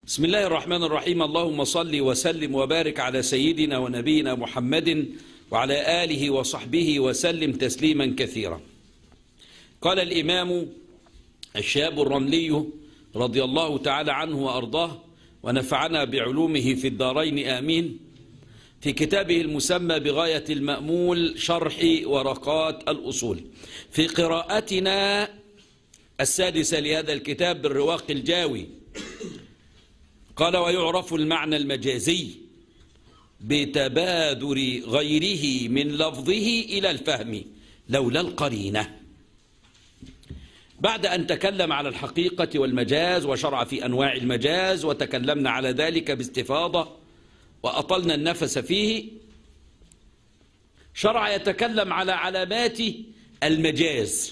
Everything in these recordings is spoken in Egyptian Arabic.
بسم الله الرحمن الرحيم اللهم صل وسلم وبارك على سيدنا ونبينا محمد وعلى آله وصحبه وسلم تسليما كثيرا قال الإمام الشاب الرملي رضي الله تعالى عنه وأرضاه ونفعنا بعلومه في الدارين آمين في كتابه المسمى بغاية المأمول شرح ورقات الأصول في قراءتنا السادسة لهذا الكتاب بالرواق الجاوي قال ويعرف المعنى المجازي بتبادر غيره من لفظه إلى الفهم لولا القرينة بعد أن تكلم على الحقيقة والمجاز وشرع في أنواع المجاز وتكلمنا على ذلك باستفاضة وأطلنا النفس فيه شرع يتكلم على علامات المجاز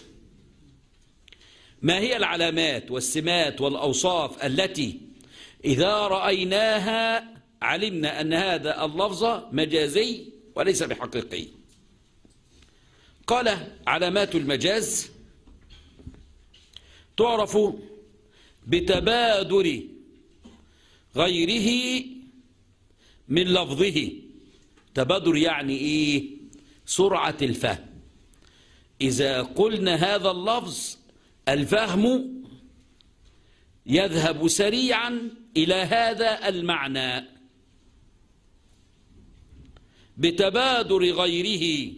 ما هي العلامات والسمات والأوصاف التي إذا رأيناها علمنا أن هذا اللفظ مجازي وليس بحقيقي قال علامات المجاز تعرف بتبادر غيره من لفظه تبادر يعني إيه سرعة الفهم إذا قلنا هذا اللفظ الفهم يذهب سريعا إلى هذا المعنى بتبادر غيره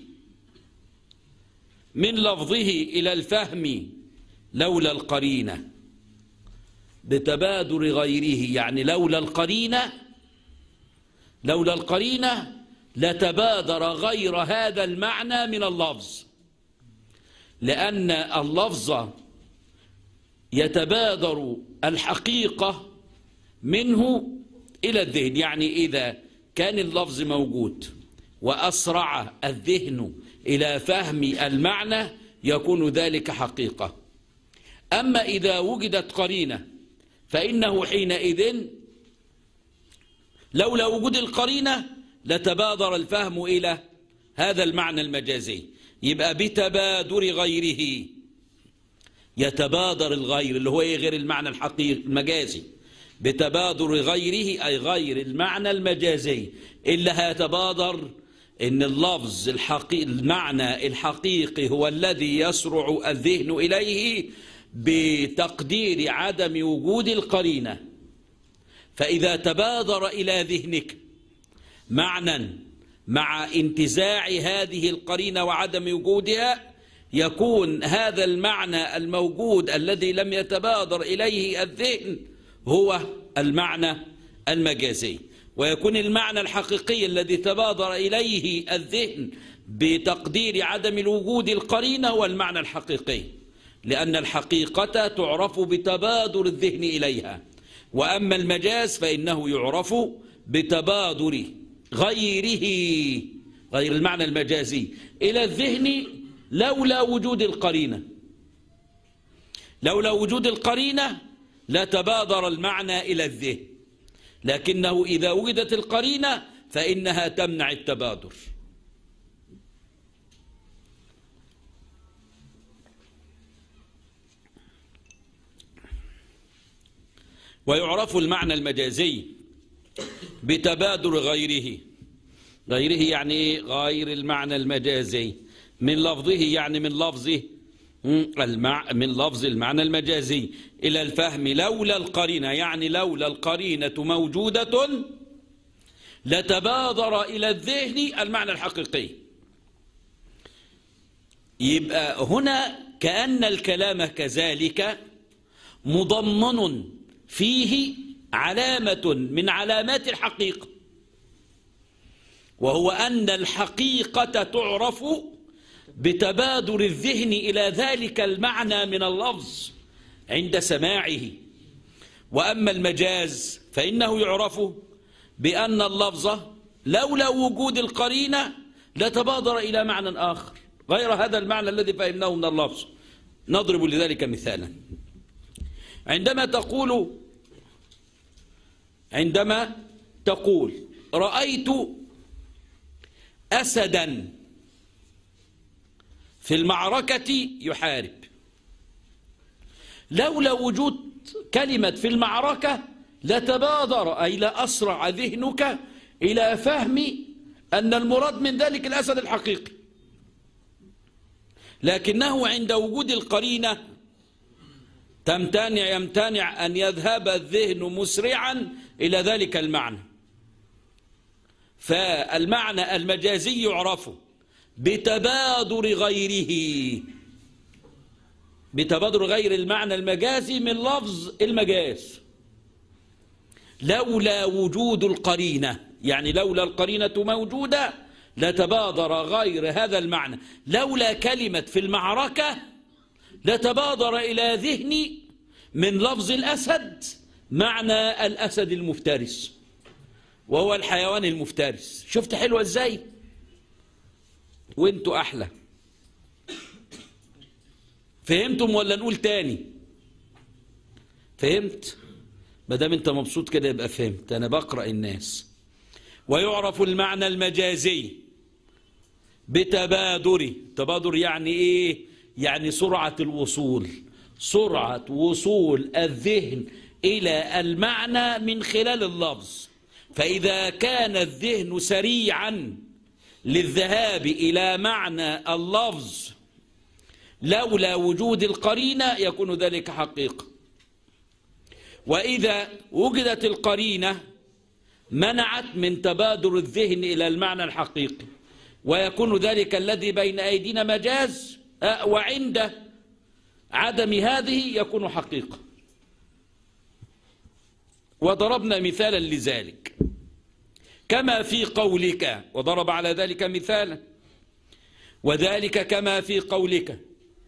من لفظه إلى الفهم لولا القرينة بتبادر غيره يعني لولا القرينة لولا القرينة لتبادر غير هذا المعنى من اللفظ لأن اللفظ يتبادر الحقيقة منه إلى الذهن يعني إذا كان اللفظ موجود وأسرع الذهن إلى فهم المعنى يكون ذلك حقيقة أما إذا وجدت قرينة فإنه حينئذ لولا وجود القرينة لتبادر الفهم إلى هذا المعنى المجازي يبقى بتبادر غيره يتبادر الغير اللي هو غير المعنى الحقيقي المجازي بتبادر غيره أي غير المعنى المجازي اللي هيتبادر إن اللفظ الحقيقي المعنى الحقيقي هو الذي يسرع الذهن إليه بتقدير عدم وجود القرينة فإذا تبادر إلى ذهنك معنى مع انتزاع هذه القرينة وعدم وجودها يكون هذا المعنى الموجود الذي لم يتبادر إليه الذهن هو المعنى المجازي ويكون المعنى الحقيقي الذي تبادر إليه الذهن بتقدير عدم الوجود القرينة هو المعنى الحقيقي لأن الحقيقة تعرف بتبادر الذهن إليها وأما المجاز فإنه يعرف بتبادر غيره غير المعنى المجازي إلى الذهن لولا وجود القرينة لولا وجود القرينة لتبادر المعنى إلى الذهن لكنه إذا وجدت القرينة فإنها تمنع التبادر ويعرف المعنى المجازي بتبادر غيره غيره يعني غير المعنى المجازي من لفظه يعني من لفظه المع... من لفظ المعنى المجازي إلى الفهم لولا القرينة يعني لولا القرينة موجودة لتبادر إلى الذهن المعنى الحقيقي يبقى هنا كأن الكلام كذلك مضمن فيه علامة من علامات الحقيقة وهو أن الحقيقة تعرف بتبادر الذهن إلى ذلك المعنى من اللفظ عند سماعه وأما المجاز فإنه يعرف بأن اللفظ لولا وجود القرينة لتبادر إلى معنى آخر غير هذا المعنى الذي فهمناه من اللفظ نضرب لذلك مثالا عندما تقول عندما تقول رأيت أسدا في المعركة يحارب لولا وجود كلمة في المعركة لتبادر أي لأسرع ذهنك إلى فهم أن المراد من ذلك الأسد الحقيقي لكنه عند وجود القرينة تمتنع يمتنع أن يذهب الذهن مسرعا إلى ذلك المعنى فالمعنى المجازي يعرف بتبادر غيره بتبادر غير المعنى المجازي من لفظ المجاز لولا وجود القرينة يعني لولا القرينة موجودة لتبادر غير هذا المعنى لولا كلمة في المعركة لتبادر إلى ذهني من لفظ الأسد معنى الأسد المفترس وهو الحيوان المفترس شفت حلوة ازاي وانتوا أحلى فهمتم ولا نقول تاني فهمت ما دام انت مبسوط كده يبقى فهمت انا بقرا الناس ويعرف المعنى المجازي بتبادر تبادر يعني ايه يعني سرعه الوصول سرعه وصول الذهن الى المعنى من خلال اللفظ فاذا كان الذهن سريعا للذهاب الى معنى اللفظ لولا وجود القرينة يكون ذلك حقيقة وإذا وجدت القرينة منعت من تبادر الذهن إلى المعنى الحقيقي ويكون ذلك الذي بين أيدينا مجاز وعند عدم هذه يكون حقيقة وضربنا مثالا لذلك كما في قولك وضرب على ذلك مثالا وذلك كما في قولك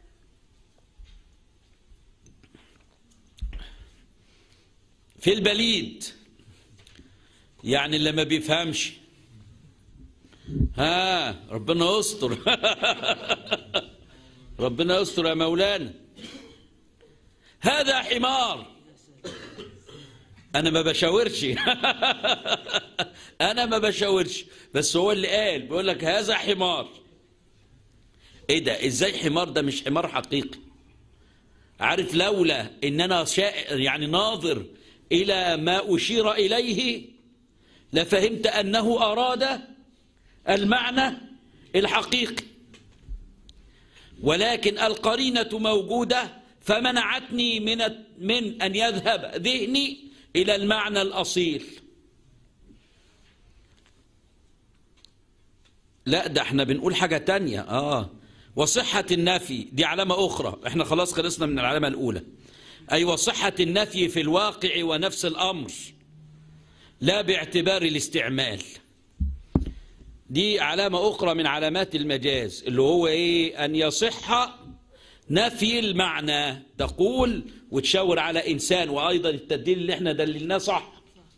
في البليد يعني اللي ما بيفهمش ها ربنا يستر ربنا يستر يا مولانا هذا حمار انا ما بشاورش انا ما بشاورش بس هو اللي قال بيقول لك هذا حمار ايه ده ازاي حمار ده مش حمار حقيقي عارف لولا ان انا شائع يعني ناظر إلى ما أشير إليه لفهمت أنه أراد المعنى الحقيقي ولكن القرينة موجودة فمنعتني من من أن يذهب ذهني إلى المعنى الأصيل لا ده احنا بنقول حاجة تانية آه وصحة النفي دي علامة أخرى احنا خلاص خلصنا من العلامة الأولى أي وصحة النفي في الواقع ونفس الأمر لا باعتبار الاستعمال دي علامة أخرى من علامات المجاز اللي هو إيه أن يصح نفي المعنى تقول وتشاور على إنسان وأيضا التدليل اللي احنا دللناه صح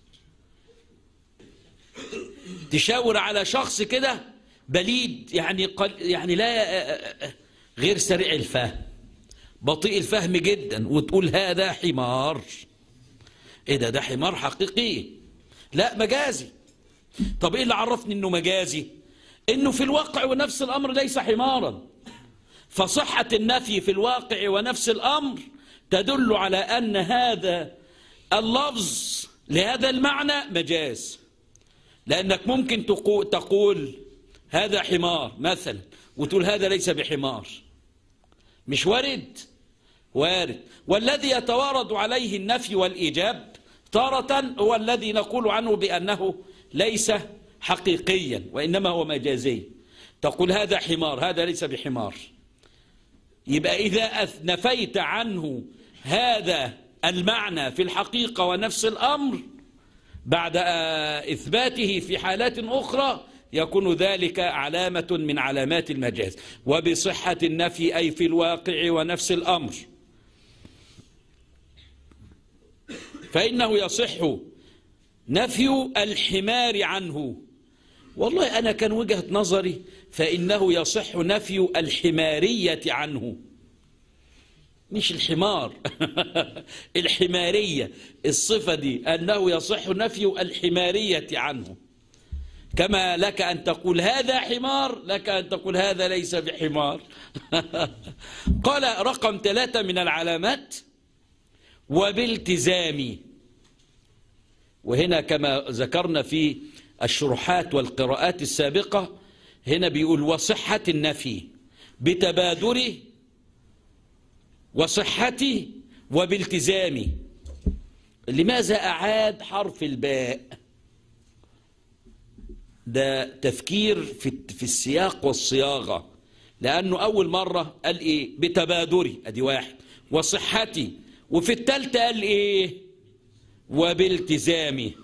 تشاور على شخص كده بليد يعني قل يعني لا غير سريع الفهم بطيء الفهم جدا وتقول هذا حمار ايه ده ده حمار حقيقي لا مجازي طب ايه اللي عرفني انه مجازي انه في الواقع ونفس الامر ليس حمارا فصحة النفي في الواقع ونفس الامر تدل على ان هذا اللفظ لهذا المعنى مجاز لانك ممكن تقول هذا حمار مثلا وتقول هذا ليس بحمار مش وارد وارد والذي يتوارد عليه النفي والإيجاب تارة هو الذي نقول عنه بأنه ليس حقيقيا وإنما هو مجازي تقول هذا حمار هذا ليس بحمار يبقى إذا نفيت عنه هذا المعنى في الحقيقة ونفس الأمر بعد إثباته في حالات أخرى يكون ذلك علامة من علامات المجاز وبصحة النفي أي في الواقع ونفس الأمر فإنه يصح نفي الحمار عنه والله أنا كان وجهة نظري فإنه يصح نفي الحمارية عنه مش الحمار الحمارية الصفة دي أنه يصح نفي الحمارية عنه كما لك أن تقول هذا حمار لك أن تقول هذا ليس بحمار قال رقم ثلاثة من العلامات وبالتزام وهنا كما ذكرنا في الشروحات والقراءات السابقة هنا بيقول وصحة النفي بتبادره وصحته وبالتزامه لماذا أعاد حرف الباء ده تفكير في في السياق والصياغة لأنه أول مرة قال إيه بتبادري أدي واحد وصحتي وفي التالتة قال إيه وبالتزامي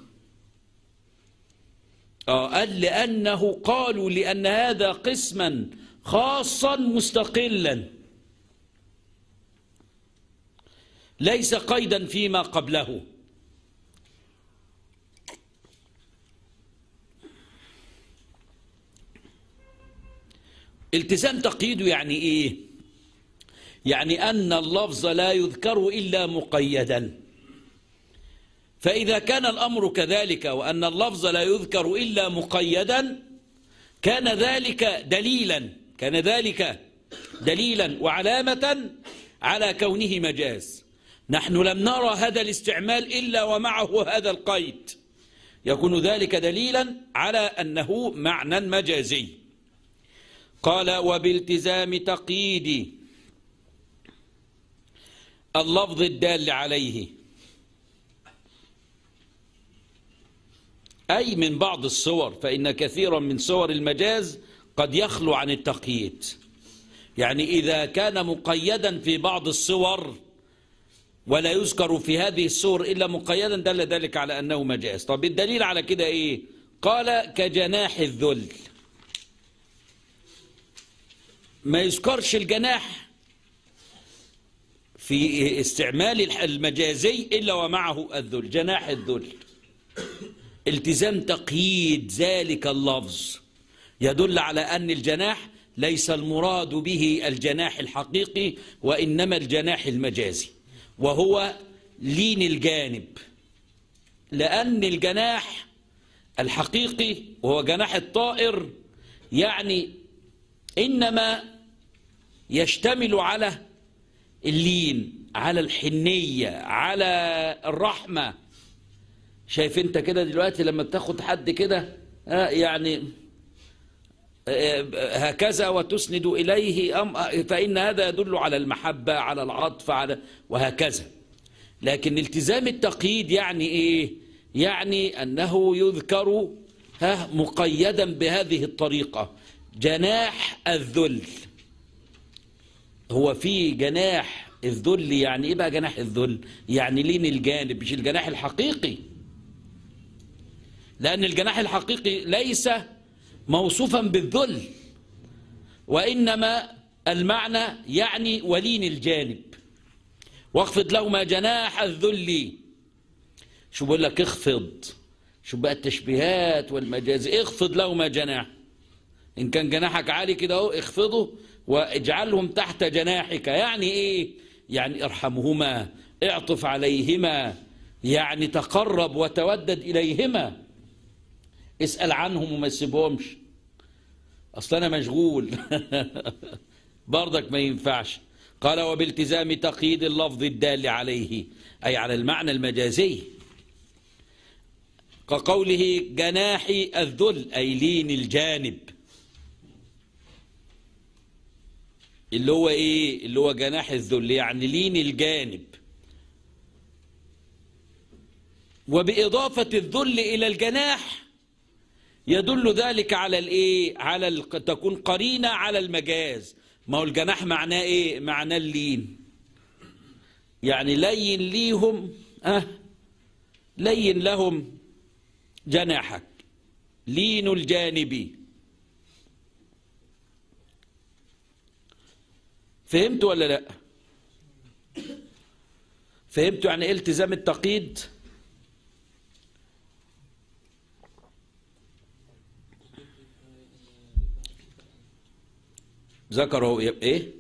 آه قال لأنه قالوا لأن هذا قسما خاصا مستقلا ليس قيدا فيما قبله التزام تقييده يعني ايه يعني ان اللفظ لا يذكر الا مقيدا فاذا كان الامر كذلك وان اللفظ لا يذكر الا مقيدا كان ذلك دليلا كان ذلك دليلا وعلامه على كونه مجاز نحن لم نرى هذا الاستعمال الا ومعه هذا القيد يكون ذلك دليلا على انه معنى مجازي قال وبالتزام تقييد اللفظ الدال عليه أي من بعض الصور فإن كثيرا من صور المجاز قد يخلو عن التقييد يعني إذا كان مقيدا في بعض الصور ولا يذكر في هذه الصور إلا مقيدا دل ذلك على أنه مجاز طب الدليل على كده إيه قال كجناح الذل ما يذكرش الجناح في استعمال المجازي إلا ومعه الذل جناح الذل التزام تقييد ذلك اللفظ يدل على أن الجناح ليس المراد به الجناح الحقيقي وإنما الجناح المجازي وهو لين الجانب لأن الجناح الحقيقي وهو جناح الطائر يعني إنما يشتمل على اللين على الحنية على الرحمة شايف انت كده دلوقتي لما بتاخد حد كده يعني هكذا وتسند إليه أم فإن هذا يدل على المحبة على العطف على وهكذا لكن التزام التقييد يعني إيه يعني أنه يذكر ها مقيدا بهذه الطريقة جناح الذل هو في جناح الذل يعني ايه بقى جناح الذل يعني لين الجانب مش الجناح الحقيقي لأن الجناح الحقيقي ليس موصوفا بالذل وإنما المعنى يعني ولين الجانب واخفض لهما جناح الذل شو بقول لك اخفض شو بقى التشبيهات والمجاز اخفض لهما جناح إن كان جناحك عالي كده اهو اخفضه واجعلهم تحت جناحك يعني ايه يعني ارحمهما اعطف عليهما يعني تقرب وتودد إليهما اسأل عنهم وما تسيبهمش أصل أنا مشغول برضك ما ينفعش قال وبالتزام تقييد اللفظ الدال عليه أي على المعنى المجازي كقوله جناحي الذل أي لين الجانب اللي هو ايه اللي هو جناح الذل يعني لين الجانب وبإضافة الذل إلى الجناح يدل ذلك على الايه على ال... تكون قرينة على المجاز ما هو الجناح معناه ايه معناه اللين يعني لين ليهم اه لين لهم جناحك لين الجانب فهمت ولا لا فهمتوا يعني ايه التزام التقييد ذكره ايه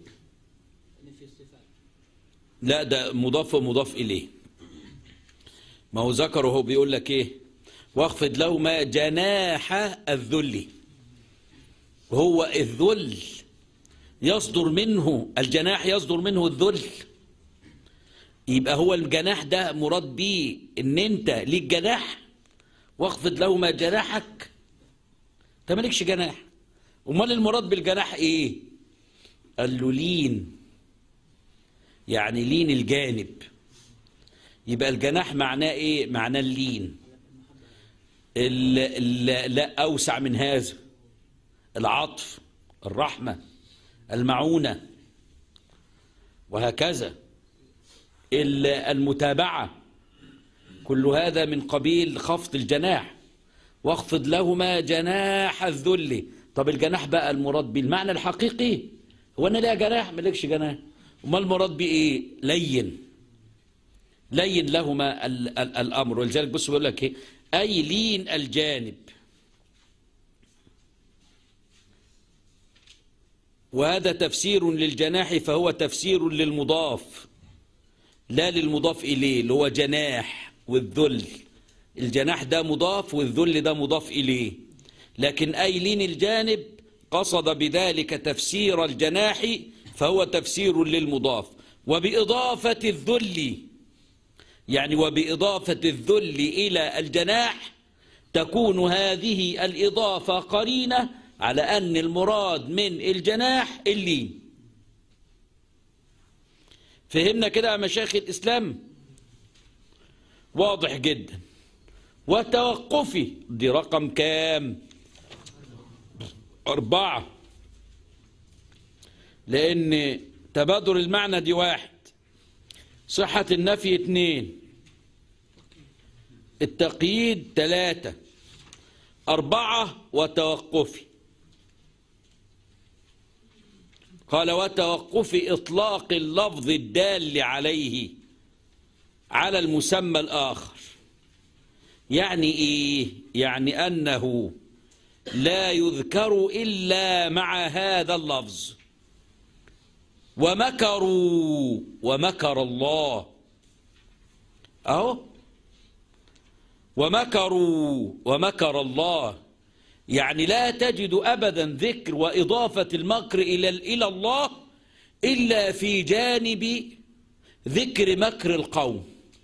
لا ده مضاف ومضاف اليه ما هو ذكره هو بيقول لك ايه واخفض لهما جناح الذل هو الذل يصدر منه الجناح يصدر منه الذل يبقى هو الجناح ده مراد بيه ان انت ليك جناح واخفض لهما جناحك انت مالكش جناح امال المراد بالجناح ايه قال له لين يعني لين الجانب يبقى الجناح معناه ايه معناه اللين ال ال لا اوسع من هذا العطف الرحمه المعونه وهكذا المتابعه كل هذا من قبيل خفض الجناح واخفض لهما جناح الذل طب الجناح بقى المراد بالمعنى الحقيقي هو انا ليا جناح مالكش جناح امال المراد بايه لين لين لهما ال ال الامر ولذلك بص بيقول لك ايه اي لين الجانب وهذا تفسير للجناح فهو تفسير للمضاف لا للمضاف إليه اللي هو جناح والذل الجناح ده مضاف والذل ده مضاف إليه لكن أي لين الجانب قصد بذلك تفسير الجناح فهو تفسير للمضاف وبإضافة الذل يعني وبإضافة الذل إلى الجناح تكون هذه الإضافة قرينة على أن المراد من الجناح اللين فهمنا كده يا مشايخ الإسلام واضح جدا وتوقفي دي رقم كام أربعة لأن تبادر المعنى دي واحد صحة النفي اتنين التقييد تلاتة أربعة وتوقفي قال وتوقف إطلاق اللفظ الدال عليه على المسمى الآخر يعني إيه؟ يعني أنه لا يذكر إلا مع هذا اللفظ ومكروا ومكر الله أهو ومكروا ومكر الله يعني لا تجد أبدا ذكر وإضافة المكر إلى إلى الله إلا في جانب ذكر مكر القوم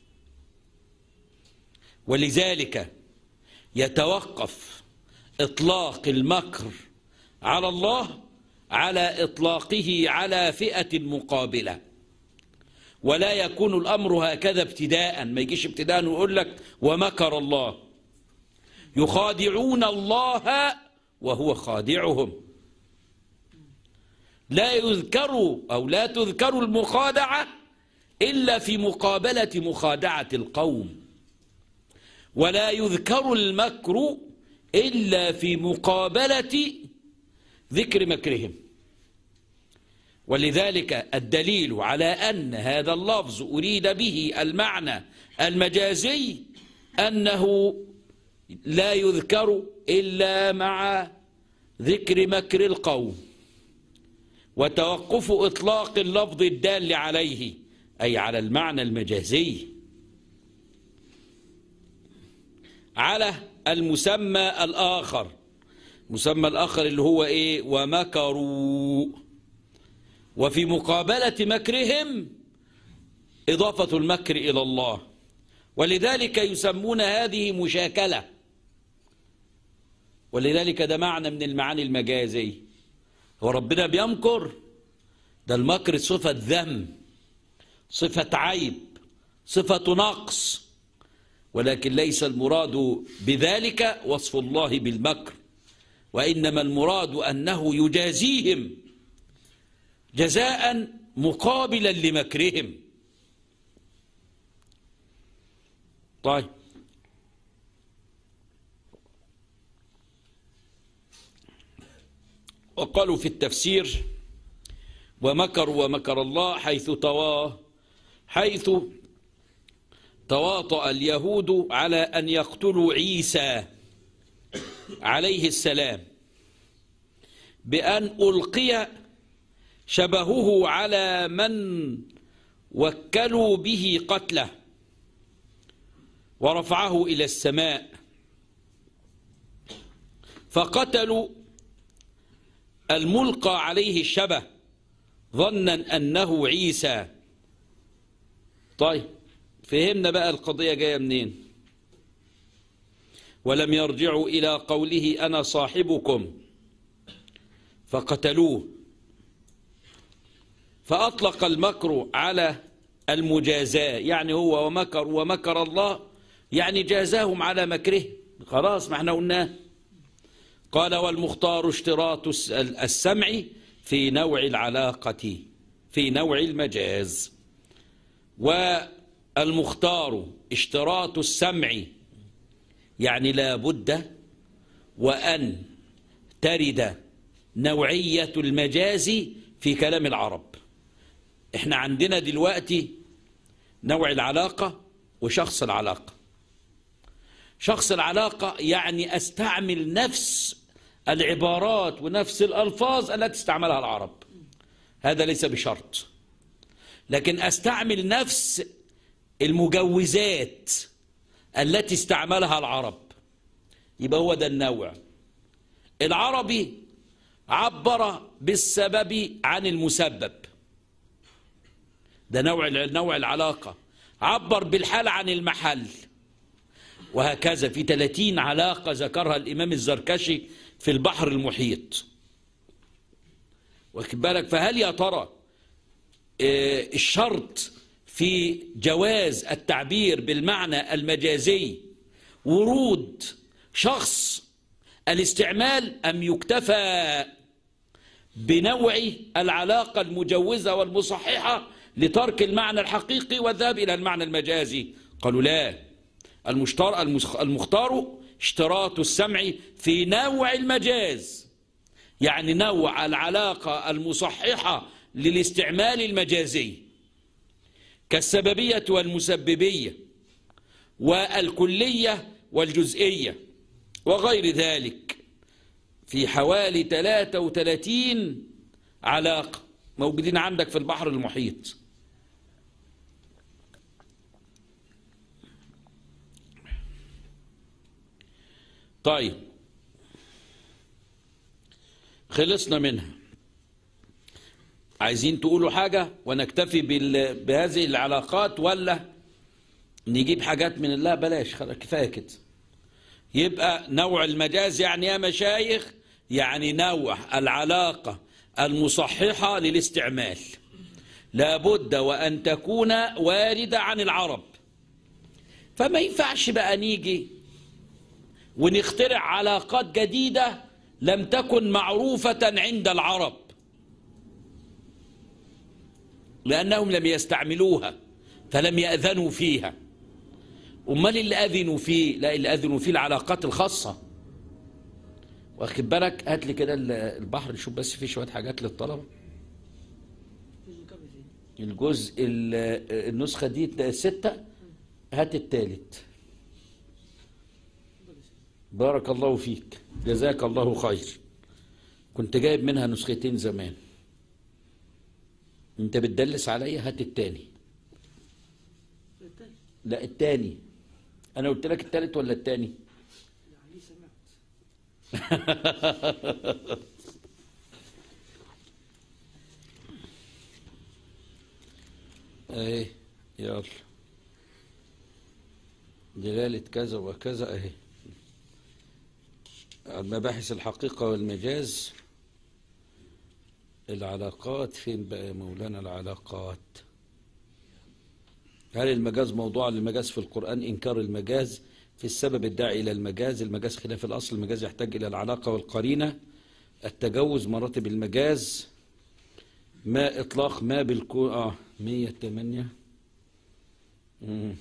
ولذلك يتوقف إطلاق المكر على الله على إطلاقه على فئة مقابلة ولا يكون الأمر هكذا ابتداء ما يجيش ابتداء ويقول لك ومكر الله يخادعون الله وهو خادعهم لا يذكر أو لا تذكر المخادعة إلا في مقابلة مخادعة القوم ولا يذكر المكر إلا في مقابلة ذكر مكرهم ولذلك الدليل على أن هذا اللفظ أريد به المعنى المجازي أنه لا يذكر إلا مع ذكر مكر القوم وتوقف إطلاق اللفظ الدال عليه أي على المعنى المجازي على المسمى الآخر مسمى الآخر اللي هو إيه ومكروا وفي مقابلة مكرهم إضافة المكر إلى الله ولذلك يسمون هذه مشاكلة ولذلك ده معنى من المعاني المجازية هو ربنا بيمكر ده المكر صفة ذم صفة عيب صفة نقص ولكن ليس المراد بذلك وصف الله بالمكر وإنما المراد أنه يجازيهم جزاء مقابلا لمكرهم طيب وقالوا في التفسير ومكروا ومكر الله حيث توا حيث تواطأ اليهود على أن يقتلوا عيسى عليه السلام بأن ألقي شبهه على من وكلوا به قتله ورفعه إلى السماء فقتلوا الملقى عليه الشبه ظنا أنه عيسى طيب فهمنا بقى القضية جاية منين ولم يرجعوا إلى قوله أنا صاحبكم فقتلوه فأطلق المكر على المجازاة يعني هو ومكر ومكر الله يعني جازاهم على مكره خلاص ما احنا قلناه قال والمختار اشتراط السمع في نوع العلاقة في نوع المجاز والمختار اشتراط السمع يعني لا بد وأن ترد نوعية المجاز في كلام العرب احنا عندنا دلوقتي نوع العلاقة وشخص العلاقة شخص العلاقة يعني استعمل نفس العبارات ونفس الألفاظ التي استعملها العرب هذا ليس بشرط لكن استعمل نفس المجوزات التي استعملها العرب يبقى هو ده النوع العربي عبر بالسبب عن المسبب ده نوع نوع العلاقة عبر بالحال عن المحل وهكذا في 30 علاقة ذكرها الإمام الزركشي في البحر المحيط واخد بالك فهل يا ترى الشرط في جواز التعبير بالمعنى المجازي ورود شخص الاستعمال أم يكتفى بنوع العلاقة المجوزة والمصححة لترك المعنى الحقيقي والذهاب إلى المعنى المجازي قالوا لا المشتر المختار اشتراط السمع في نوع المجاز يعني نوع العلاقة المصححة للاستعمال المجازي كالسببية والمسببية والكلية والجزئية وغير ذلك في حوالي 33 علاقة موجودين عندك في البحر المحيط طيب خلصنا منها عايزين تقولوا حاجة ونكتفي بهذه العلاقات ولا نجيب حاجات من الله بلاش كفاية كده يبقى نوع المجاز يعني يا مشايخ يعني نوع العلاقة المصححة للاستعمال لابد وأن تكون واردة عن العرب فما ينفعش بقى نيجي ونخترع علاقات جديدة لم تكن معروفة عند العرب لأنهم لم يستعملوها فلم يأذنوا فيها أمال اللي أذنوا فيه لا اللي أذنوا فيه العلاقات الخاصة واخد بالك هات لي كده البحر نشوف بس فيه شوية حاجات للطلبة الجزء النسخة دي ستة هات التالت بارك الله فيك جزاك الله خير كنت جايب منها نسختين زمان انت بتدلس عليا هات التاني لا التاني انا قلت لك التالت ولا التاني اهي يلا دلالة كذا وكذا اهي مباحث الحقيقة والمجاز العلاقات فين بقى يا مولانا العلاقات هل المجاز موضوع للمجاز في القرآن إنكار المجاز في السبب الداعي إلى المجاز المجاز خلاف الأصل المجاز يحتاج إلى العلاقة والقرينة التجوز مراتب المجاز ما إطلاق ما بالكو آه 108 مم.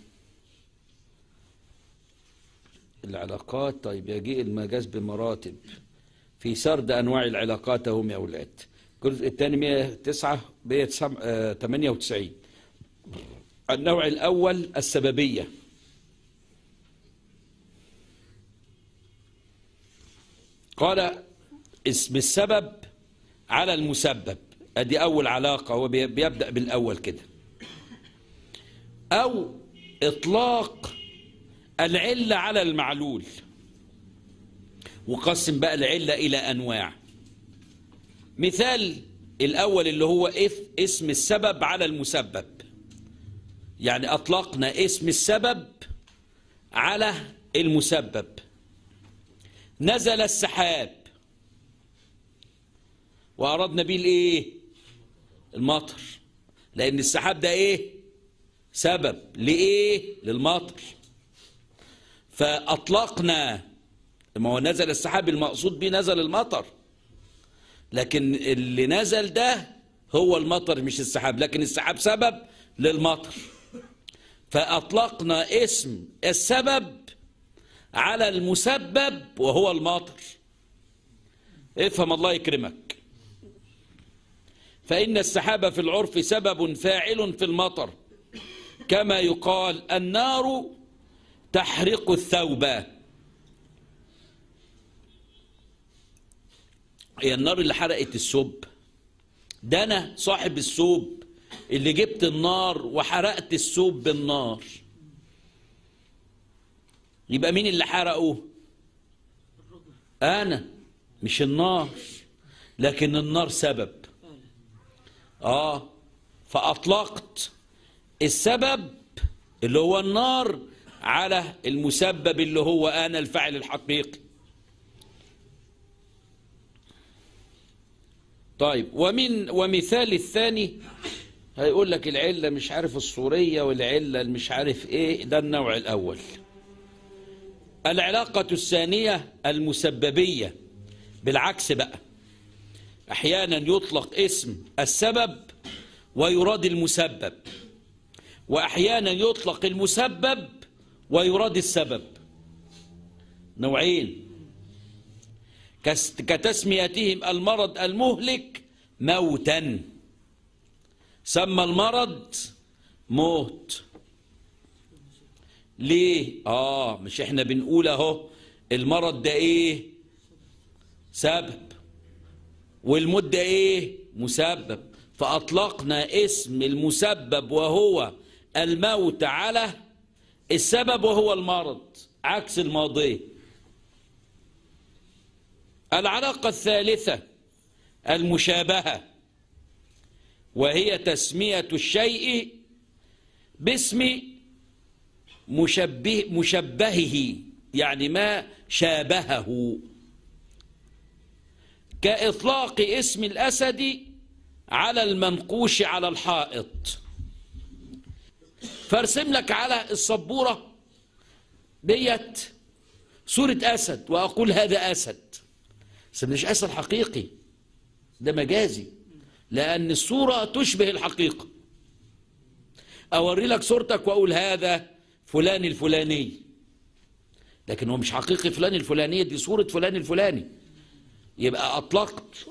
العلاقات طيب يجيء المجاز بمراتب في سرد أنواع العلاقات هم يا أولاد الجزء الثاني 109 198 النوع الأول السببية قال اسم السبب على المسبب ادي أول علاقة هو بيبدأ بالأول كده أو إطلاق العلة على المعلول وقسم بقى العلة إلى أنواع مثال الأول اللي هو اسم السبب على المسبب يعني أطلقنا اسم السبب على المسبب نزل السحاب وأردنا به الإيه المطر لأن السحاب ده إيه سبب لإيه للمطر فأطلقنا ما هو نزل السحاب المقصود به نزل المطر لكن اللي نزل ده هو المطر مش السحاب لكن السحاب سبب للمطر فأطلقنا اسم السبب على المسبب وهو المطر افهم الله يكرمك فإن السحاب في العرف سبب فاعل في المطر كما يقال النار تحرق الثوب هي النار اللي حرقت الثوب ده أنا صاحب الثوب اللي جبت النار وحرقت الثوب بالنار يبقى مين اللي حرقه أنا مش النار لكن النار سبب آه فأطلقت السبب اللي هو النار على المسبب اللي هو أنا الفاعل الحقيقي طيب ومن ومثال الثاني هيقول لك العلة مش عارف الصورية والعلة مش عارف ايه ده النوع الأول العلاقة الثانية المسببية بالعكس بقى أحيانا يطلق اسم السبب ويراد المسبب وأحيانا يطلق المسبب ويراد السبب نوعين كتسميتهم المرض المهلك موتا سمى المرض موت ليه اه مش احنا بنقول اهو المرض ده ايه سبب والموت ده ايه مسبب فاطلقنا اسم المسبب وهو الموت على السبب وهو المرض عكس الماضي العلاقة الثالثة المشابهة وهي تسمية الشيء باسم مشبه مشبهه يعني ما شابهه كإطلاق اسم الأسد على المنقوش على الحائط فارسم لك على السبورة ديت صورة أسد وأقول هذا أسد بس مش أسد حقيقي ده مجازي لأن الصورة تشبه الحقيقة أوري لك صورتك وأقول هذا فلان الفلاني لكن هو مش حقيقي فلان الفلانية دي صورة فلان الفلاني يبقى أطلقت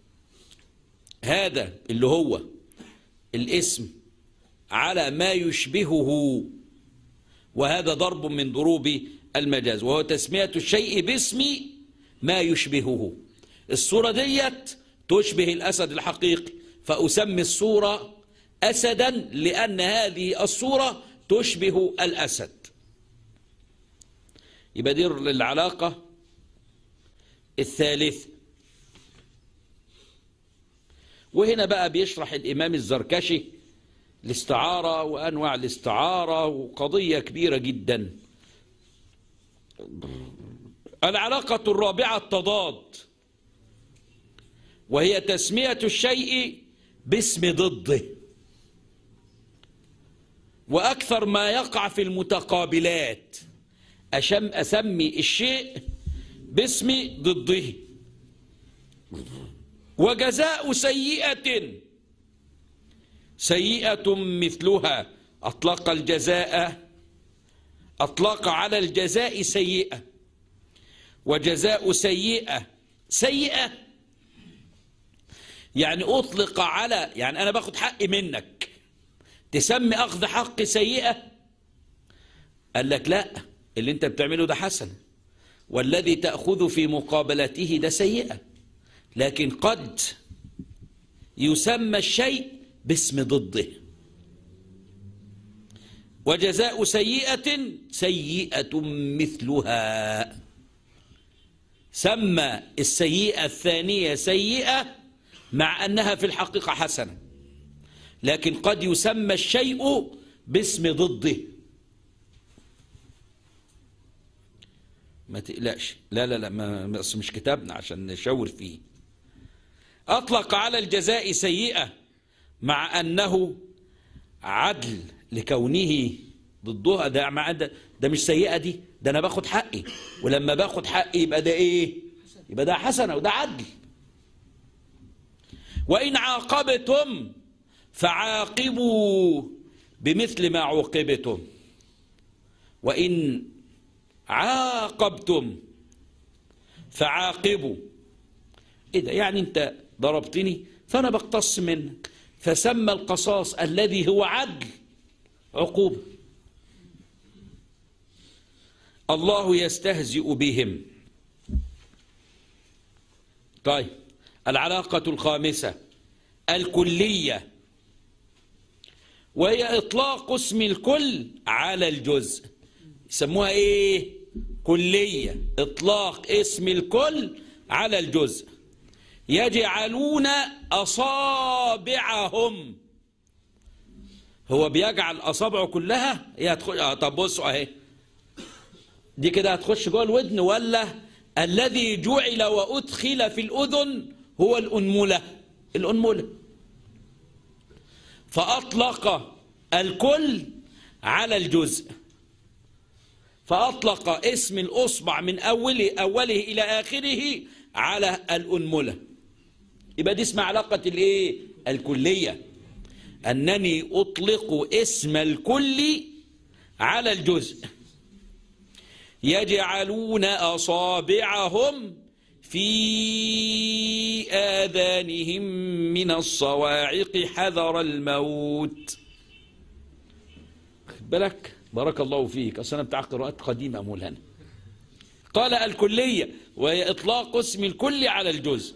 هذا اللي هو الاسم على ما يشبهه وهذا ضرب من ضروب المجاز وهو تسمية الشيء باسم ما يشبهه الصورة ديت تشبه الأسد الحقيقي فأسمي الصورة أسدا لأن هذه الصورة تشبه الأسد يبقى دي العلاقة الثالثة وهنا بقى بيشرح الإمام الزركشي الاستعارة وأنواع الاستعارة وقضية كبيرة جدا العلاقة الرابعة التضاد وهي تسمية الشيء باسم ضده وأكثر ما يقع في المتقابلات أشم أسمي الشيء باسم ضده وجزاء سيئة سيئة مثلها أطلق الجزاء أطلق على الجزاء سيئة وجزاء سيئة سيئة يعني أطلق على يعني أنا باخد حقي منك تسمي أخذ حق سيئة قال لك لا اللي انت بتعمله ده حسن والذي تأخذ في مقابلته ده سيئة لكن قد يسمى الشيء باسم ضده وجزاء سيئة سيئة مثلها سمى السيئة الثانية سيئة مع أنها في الحقيقة حسنة لكن قد يسمى الشيء باسم ضده ما تقلقش لا لا لا ما ما- أصل مش كتابنا عشان نشاور فيه أطلق على الجزاء سيئة مع أنه عدل لكونه ضدها ده مع ده, ده مش سيئة دي ده أنا باخد حقي ولما باخد حقي يبقى ده إيه يبقى ده حسنة وده عدل وإن عاقبتم فعاقبوا بمثل ما عوقبتم وإن عاقبتم فعاقبوا ايه ده يعني انت ضربتني فانا بقتص منك فسمى القصاص الذي هو عدل عقوبة الله يستهزئ بهم طيب العلاقة الخامسة الكلية وهي إطلاق اسم الكل على الجزء يسموها إيه كلية إطلاق اسم الكل على الجزء يجعلون أصابعهم هو بيجعل أصابعه كلها هي هتخش آه طب بصوا أهي دي كده هتخش جوه الودن ولا الذي جعل وأدخل في الأذن هو الأنملة الأنملة فأطلق الكل على الجزء فأطلق اسم الأصبع من أوله, أوله إلى آخره على الأنملة يبقى دي اسمها علاقة الإيه؟ الكلية أنني أطلق اسم الكل على الجزء يجعلون أصابعهم في آذانهم من الصواعق حذر الموت خد بالك بارك الله فيك أصل أنا بتاع قراءات قديمة مولانا قال الكلية وهي إطلاق اسم الكل على الجزء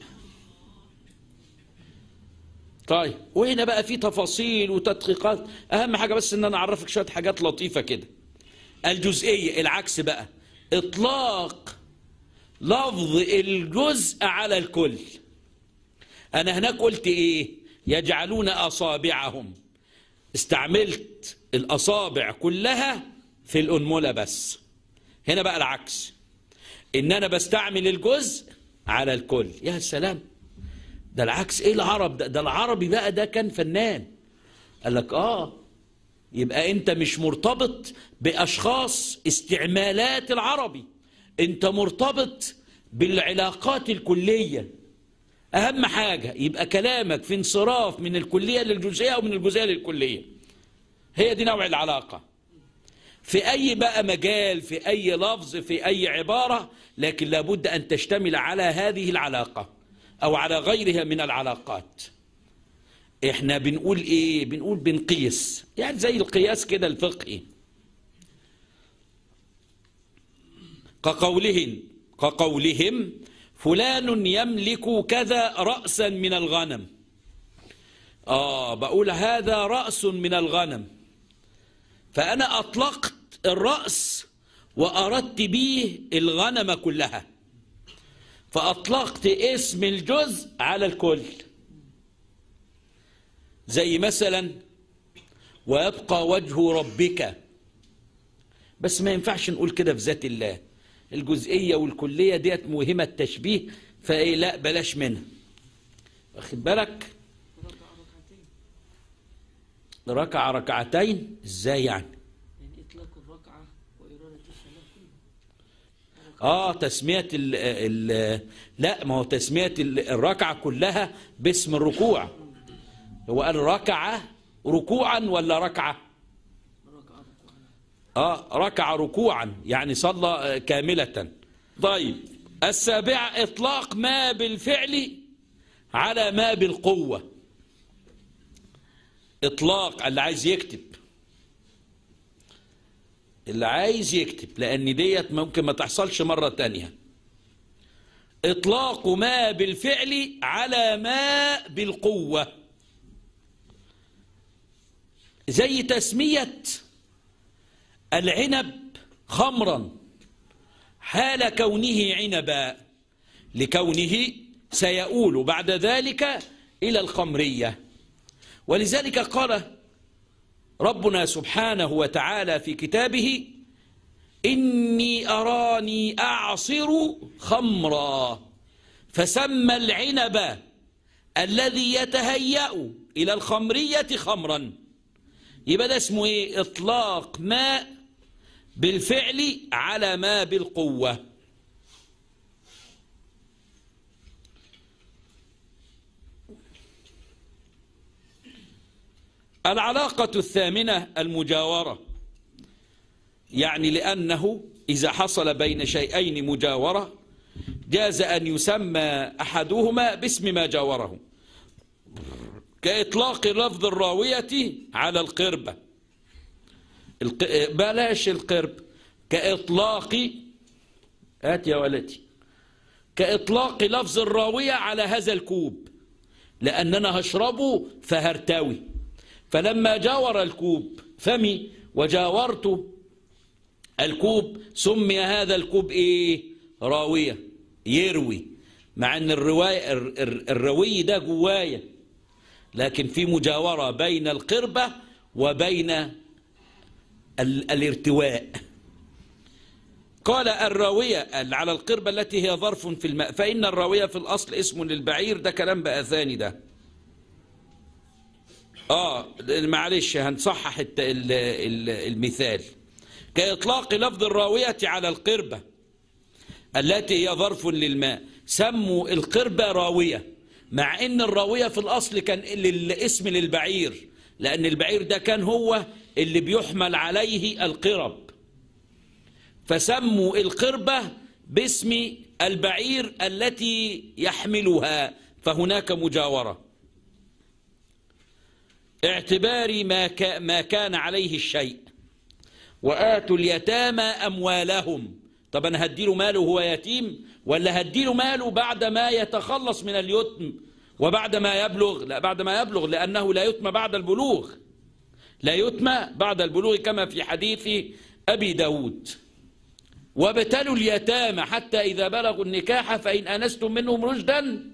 طيب وهنا بقى في تفاصيل وتدقيقات أهم حاجة بس إن أنا أعرفك شوية حاجات لطيفة كده الجزئية العكس بقى إطلاق لفظ الجزء على الكل أنا هناك قلت إيه يجعلون أصابعهم استعملت الأصابع كلها في الأنملة بس هنا بقى العكس إن أنا بستعمل الجزء على الكل يا سلام ده العكس إيه العرب ده, ده العربي بقى ده كان فنان قال لك آه يبقى أنت مش مرتبط بأشخاص استعمالات العربي أنت مرتبط بالعلاقات الكلية أهم حاجة يبقى كلامك في انصراف من الكلية للجزئية أو من الجزئية للكلية هي دي نوع العلاقة في أي بقى مجال في أي لفظ في أي عبارة لكن لابد أن تشتمل على هذه العلاقة أو على غيرها من العلاقات احنا بنقول ايه بنقول بنقيس يعني زي القياس كده الفقهي كقولهم كقولهم فلان يملك كذا رأسا من الغنم آه بقول هذا رأس من الغنم فأنا أطلقت الرأس وأردت به الغنم كلها فأطلقت اسم الجزء على الكل زي مثلا ويبقى وجه ربك بس ما ينفعش نقول كده في ذات الله الجزئية والكلية ديت موهمة تشبيه فإيه لا بلاش منها واخد بالك ركع ركعتين ازاي يعني يعني إطلاق الركعة وإرادة الصلاة كلها اه تسمية ال ال لا ما هو تسمية ال- الركعة كلها باسم الركوع هو قال ركعة ركوعا ولا ركعة ركعة ركوعا اه ركع ركوعا يعني صلى آه، كاملة طيب السابعة إطلاق ما بالفعل على ما بالقوة إطلاق اللي عايز يكتب اللي عايز يكتب لأن ديت ممكن ما تحصلش مرة تانية إطلاق ما بالفعل على ما بالقوة زي تسمية العنب خمرا حال كونه عنبا لكونه سيؤول بعد ذلك إلى الخمرية ولذلك قال ربنا سبحانه وتعالى في كتابه إني أراني أعصر خمرا فسمى العنب الذي يتهيأ إلى الخمرية خمرا يبقى ده اسمه إيه إطلاق ماء بالفعل على ما بالقوة العلاقة الثامنة المجاورة يعني لأنه إذا حصل بين شيئين مجاورة جاز أن يسمى أحدهما باسم ما جاوره كإطلاق لفظ الراوية على القربة الق... بلاش القرب كإطلاق هات يا ولدي كإطلاق لفظ الراوية على هذا الكوب لأننا هشربه فهرتوي فلما جاور الكوب فمي وجاورت الكوب سمي هذا الكوب ايه راوية يروي مع ان الرواية الروي ده جواية لكن في مجاورة بين القربة وبين ال الارتواء قال الراوية على القربة التي هي ظرف في الماء فإن الراوية في الأصل اسم للبعير ده كلام بقى ثاني ده آه معلش هنصحح المثال كإطلاق لفظ الراوية على القربة التي هي ظرف للماء سموا القربة راوية مع ان الراوية في الأصل كان الاسم للبعير لأن البعير ده كان هو اللي بيحمل عليه القرب فسموا القربة باسم البعير التي يحملها فهناك مجاورة اعتبار ما, ما كان عليه الشيء وآتوا اليتامى أموالهم طب أنا هديله ماله وهو يتيم ولا هديله ماله بعد ما يتخلص من اليتم وبعد ما يبلغ لا بعد ما يبلغ لأنه لا يتم بعد البلوغ لا يتم بعد البلوغ كما في حديث أبي داود وابتلوا اليتامى حتى إذا بلغوا النكاح فإن أنستم منهم رشدا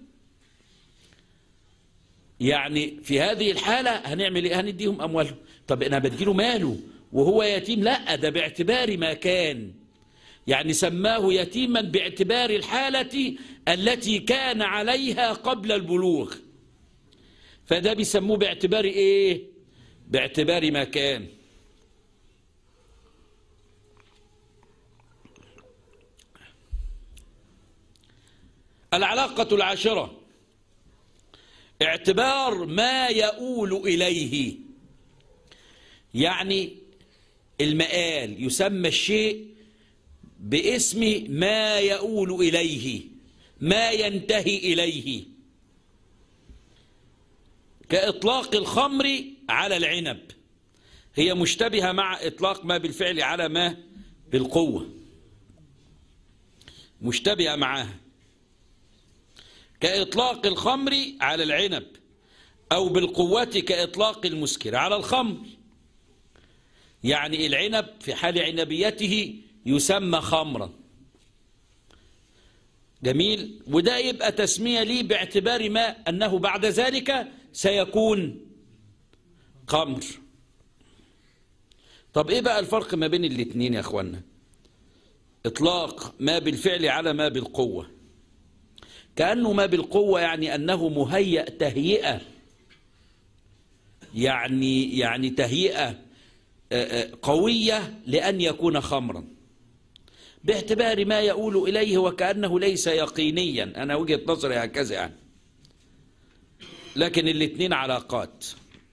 يعني في هذه الحالة هنعمل إيه هنديهم أموالهم طب أنا بديله ماله وهو يتيم لا ده باعتبار ما كان يعني سماه يتيما باعتبار الحالة التي كان عليها قبل البلوغ فده بيسموه باعتبار ايه باعتبار ما كان العلاقة العاشرة اعتبار ما يؤول إليه يعني المآل يسمى الشيء باسم ما يؤول إليه ما ينتهي إليه كإطلاق الخمر على العنب هي مشتبهة مع إطلاق ما بالفعل على ما بالقوة مشتبهة معها كإطلاق الخمر على العنب أو بالقوة كإطلاق المسكر على الخمر يعني العنب في حال عنبيته يسمى خمرا جميل وده يبقى تسمية لي باعتبار ما أنه بعد ذلك سيكون خمر طب إيه بقى الفرق ما بين الاثنين يا أخوانا إطلاق ما بالفعل على ما بالقوة كأنه ما بالقوة يعني أنه مهيأ تهيئة يعني يعني تهيئة قوية لأن يكون خمرا باعتبار ما يؤول إليه وكأنه ليس يقينيا أنا وجهة نظري هكذا يعني لكن الاثنين علاقات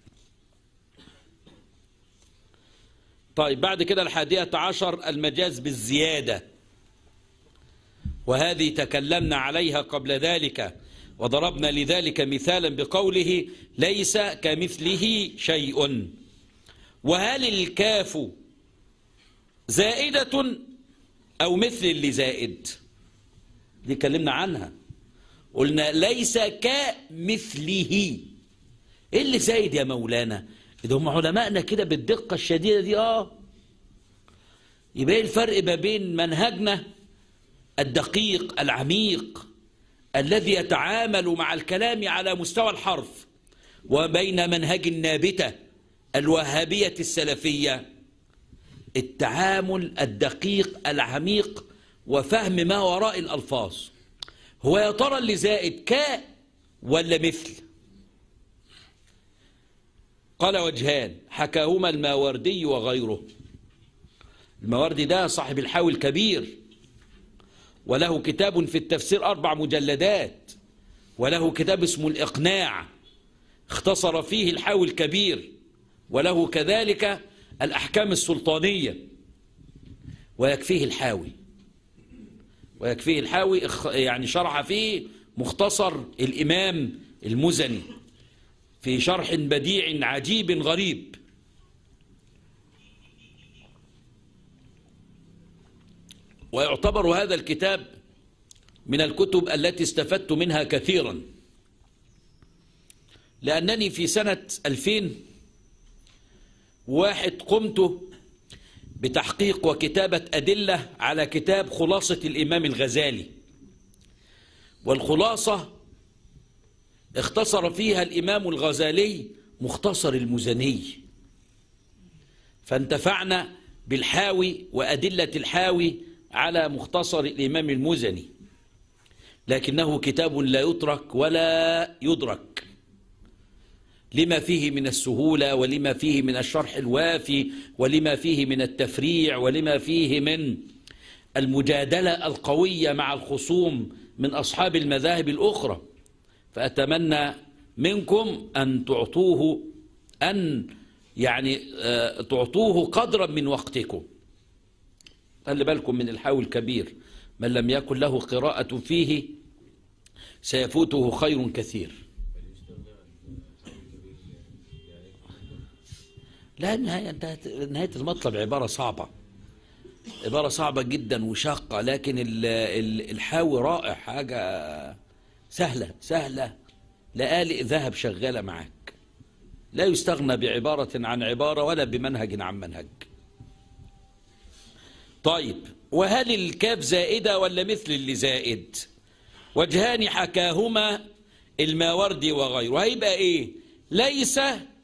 طيب بعد كده الحادية عشر المجاز بالزيادة وهذه تكلمنا عليها قبل ذلك وضربنا لذلك مثالا بقوله ليس كمثله شيء وهل الكاف زائدة أو مثل اللي زائد دي كلمنا عنها قلنا ليس كمثله ايه اللي زايد يا مولانا ده هم علمائنا كده بالدقة الشديدة دي اه يبقى ايه الفرق ما بين منهجنا الدقيق العميق الذي يتعامل مع الكلام على مستوى الحرف وبين منهج النابتة الوهابية السلفية التعامل الدقيق العميق وفهم ما وراء الألفاظ هو يا ترى اللي زائد كاء ولا مثل قال وجهان حكاهما الماوردي وغيره الماوردي ده صاحب الحاوي الكبير وله كتاب في التفسير أربع مجلدات وله كتاب اسمه الإقناع اختصر فيه الحاوي الكبير وله كذلك الأحكام السلطانية ويكفيه الحاوي ويكفيه الحاوي يعني شرح فيه مختصر الإمام المزني في شرح بديع عجيب غريب ويعتبر هذا الكتاب من الكتب التي استفدت منها كثيرا لأنني في سنة 2001 قمت بتحقيق وكتابة أدلة على كتاب خلاصة الإمام الغزالي والخلاصة اختصر فيها الإمام الغزالي مختصر المزني فانتفعنا بالحاوي وأدلة الحاوي على مختصر الإمام المزني لكنه كتاب لا يترك ولا يدرك لما فيه من السهولة ولما فيه من الشرح الوافي ولما فيه من التفريع ولما فيه من المجادلة القوية مع الخصوم من أصحاب المذاهب الأخرى فأتمنى منكم أن تعطوه أن يعني آه، تعطوه قدرا من وقتكم خلي بالكم من الحاوي الكبير من لم يكن له قراءة فيه سيفوته خير كثير لا نهاية, انتهت- نهاية المطلب عبارة صعبة عبارة صعبة جدا وشاقة لكن ال- ال- الحاوي رائع حاجة سهلة سهلة لآلئ ذهب شغالة معك لا يستغنى بعبارة عن عبارة ولا بمنهج عن منهج طيب وهل الكاف زائدة ولا مثل اللي زائد وجهان حكاهما الماوردي وغيره هيبقى ايه ليس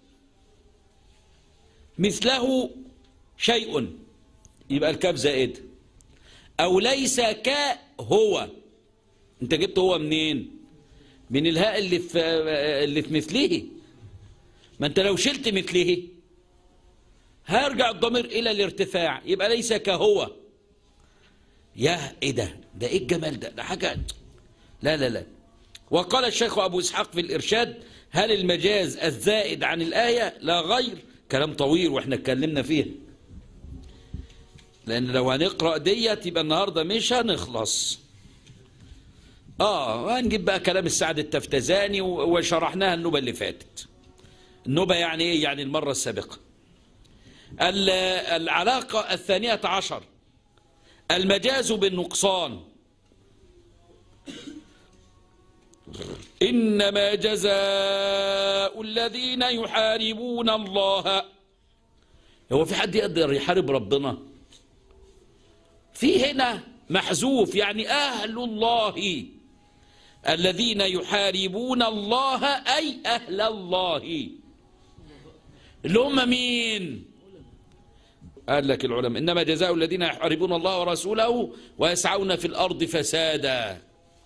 مثله شيء يبقى الكاف زائد او ليس كهو انت جبت هو منين من الهاء اللي في اللي في مثله ما انت لو شلت مثله هيرجع الضمير الى الارتفاع يبقى ليس كهو يا ايه ده ده ايه الجمال ده ده حاجه لا لا لا وقال الشيخ ابو اسحاق في الارشاد هل المجاز الزائد عن الايه لا غير كلام طويل واحنا اتكلمنا فيه لان لو هنقرا ديت يبقى النهارده مش هنخلص اه هنجيب بقى كلام السعد التفتزاني و- وشرحناها النوبه اللي فاتت النوبه يعني ايه يعني المره السابقه ال- العلاقه الثانيه عشر المجاز بالنقصان إنما جزاء الذين يحاربون الله هو في حد يقدر يحارب ربنا في هنا محذوف يعني أهل الله الذين يحاربون الله أي أهل الله اللي هم مين قال لك العلماء إنما جزاء الذين يحاربون الله ورسوله ويسعون في الأرض فسادا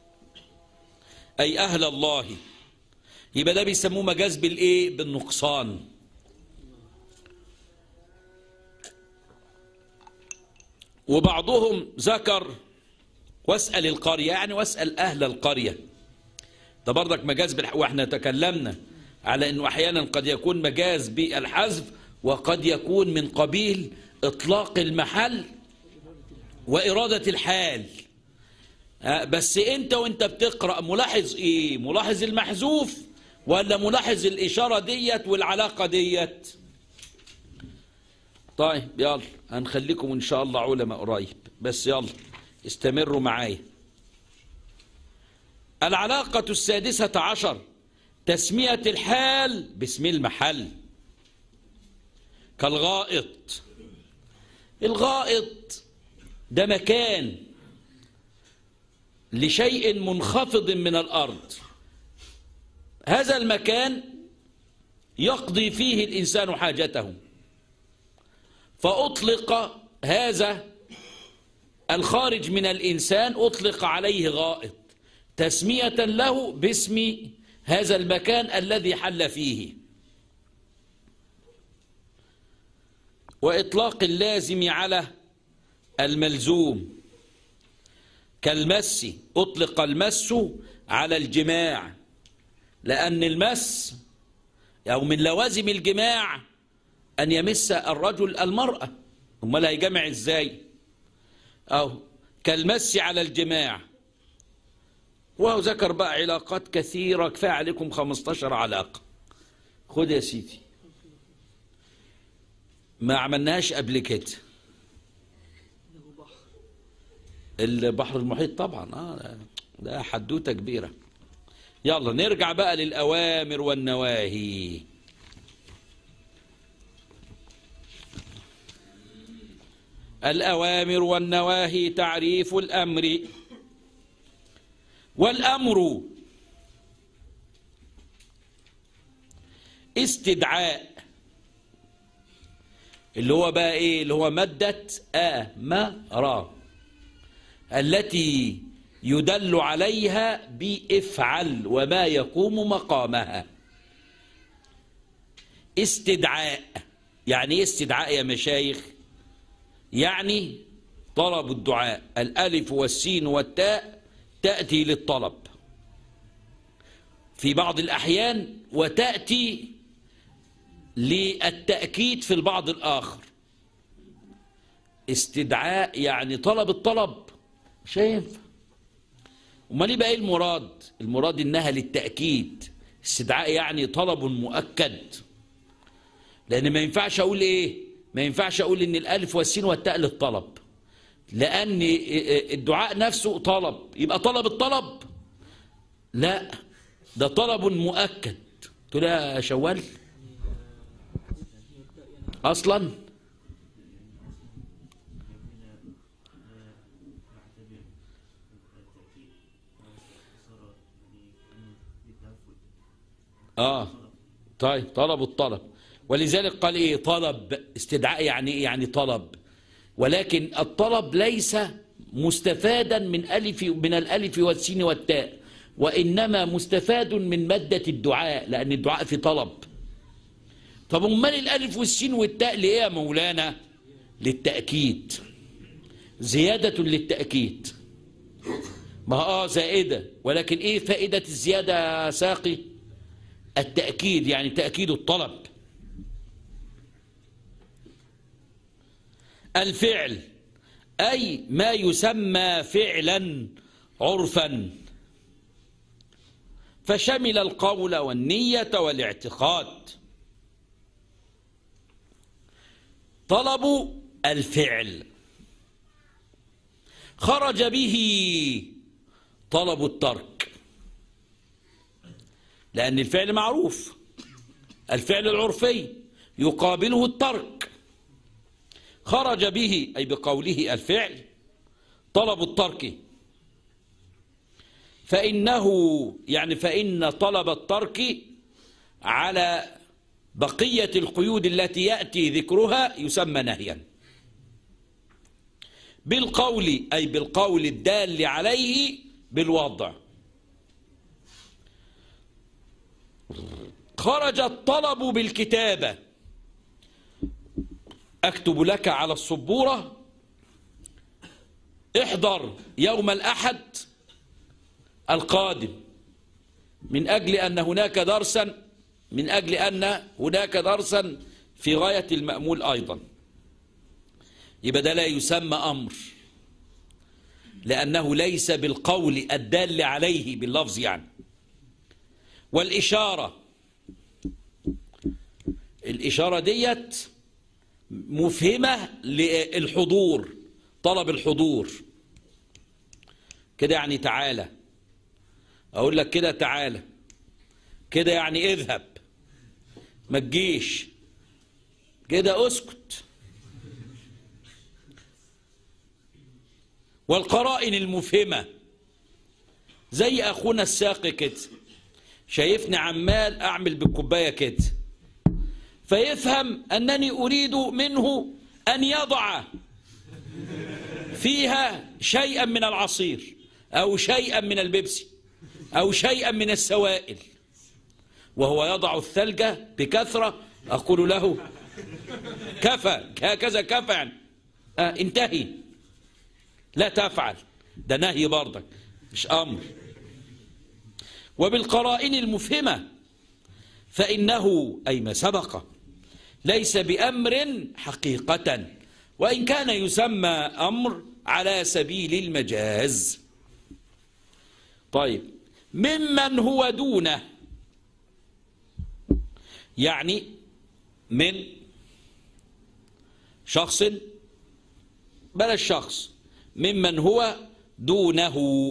أي أهل الله يبقى ده بيسموه مجاز بالإيه بالنقصان وبعضهم ذكر واسأل القرية يعني واسأل أهل القرية ده برضك مجاز بالح... واحنا تكلمنا على أنه أحيانا قد يكون مجاز بالحذف وقد يكون من قبيل إطلاق المحل وإرادة الحال آه، بس انت وانت بتقرأ ملاحظ ايه ملاحظ المحذوف ولا ملاحظ الإشارة ديت والعلاقة ديت طيب يلا هنخليكم ان شاء الله علماء قريب بس يلا استمروا معايا العلاقة السادسة عشر تسمية الحال باسم المحل كالغائط الغائط ده مكان لشيء منخفض من الأرض هذا المكان يقضي فيه الإنسان حاجته فأطلق هذا الخارج من الإنسان أطلق عليه غائط تسمية له باسم هذا المكان الذي حل فيه وإطلاق اللازم على الملزوم كالمس أطلق المس على الجماع لأن المس أو من لوازم الجماع أن يمس الرجل المرأة امال هيجمع إزاي أو كالمس على الجماع وهو ذكر بقى علاقات كثيرة كفاية عليكم 15 علاقة خد يا سيدي ما عملناهاش قبل كده له بحر البحر المحيط طبعا اه ده حدوته كبيره يلا نرجع بقى للاوامر والنواهي الاوامر والنواهي تعريف الامر والامر استدعاء اللي هو بقى ايه اللي هو مادة امر التي يدل عليها بافعل وما يقوم مقامها استدعاء يعني ايه استدعاء يا مشايخ يعني طلب الدعاء الالف والسين والتاء تأتي للطلب في بعض الأحيان وتأتي للتأكيد في البعض الآخر استدعاء يعني طلب الطلب مش هينفع امال يبقى ايه المراد المراد انها للتاكيد استدعاء يعني طلب مؤكد لان ما ينفعش اقول ايه ما ينفعش اقول ان الالف والسين والتاء للطلب لان الدعاء نفسه طلب يبقى طلب الطلب لا ده طلب مؤكد تقول يا شوال اصلا اه طيب طلب الطلب ولذلك قال ايه طلب استدعاء يعني ايه يعني طلب ولكن الطلب ليس مستفادا من الف من الالف والسين والتاء وانما مستفاد من ماده الدعاء لان الدعاء في طلب طب امال الالف والسين والتاء ليه يا مولانا للتاكيد زياده للتاكيد ما اه زائده ولكن ايه فائده الزياده يا ساقي التأكيد يعني تأكيد الطلب الفعل أي ما يسمى فعلا عرفا فشمل القول والنية والاعتقاد طلب الفعل خرج به طلب الترك لأن الفعل معروف الفعل العرفي يقابله الترك خرج به أي بقوله الفعل طلب الترك فإنه يعني فإن طلب الترك على بقية القيود التي يأتي ذكرها يسمى نهيا بالقول أي بالقول الدال عليه بالوضع خرج الطلب بالكتابة أكتب لك على السبورة احضر يوم الأحد القادم من أجل أن هناك درسا من أجل أن هناك درسا في غاية المأمول أيضا يبقى ده لا يسمى أمر لأنه ليس بالقول الدال عليه باللفظ يعني والإشارة الإشارة ديت مفهمة للحضور طلب الحضور كده يعني تعالى أقول لك كده تعالى كده يعني اذهب ما تجيش كده اسكت والقرائن المفهمة زي أخونا الساقي كده شايفني عمال أعمل بالكوباية كده فيفهم أنني أريد منه أن يضع فيها شيئا من العصير أو شيئا من البيبسي أو شيئا من السوائل وهو يضع الثلج بكثرة أقول له كفى هكذا كفى يعني آه انتهي لا تفعل ده نهي برضك مش أمر وبالقرائن المفهمة فإنه أي ما سبق ليس بأمر حقيقة وإن كان يسمى أمر على سبيل المجاز طيب ممن هو دونه يعني من شخص بل الشخص ممن هو دونه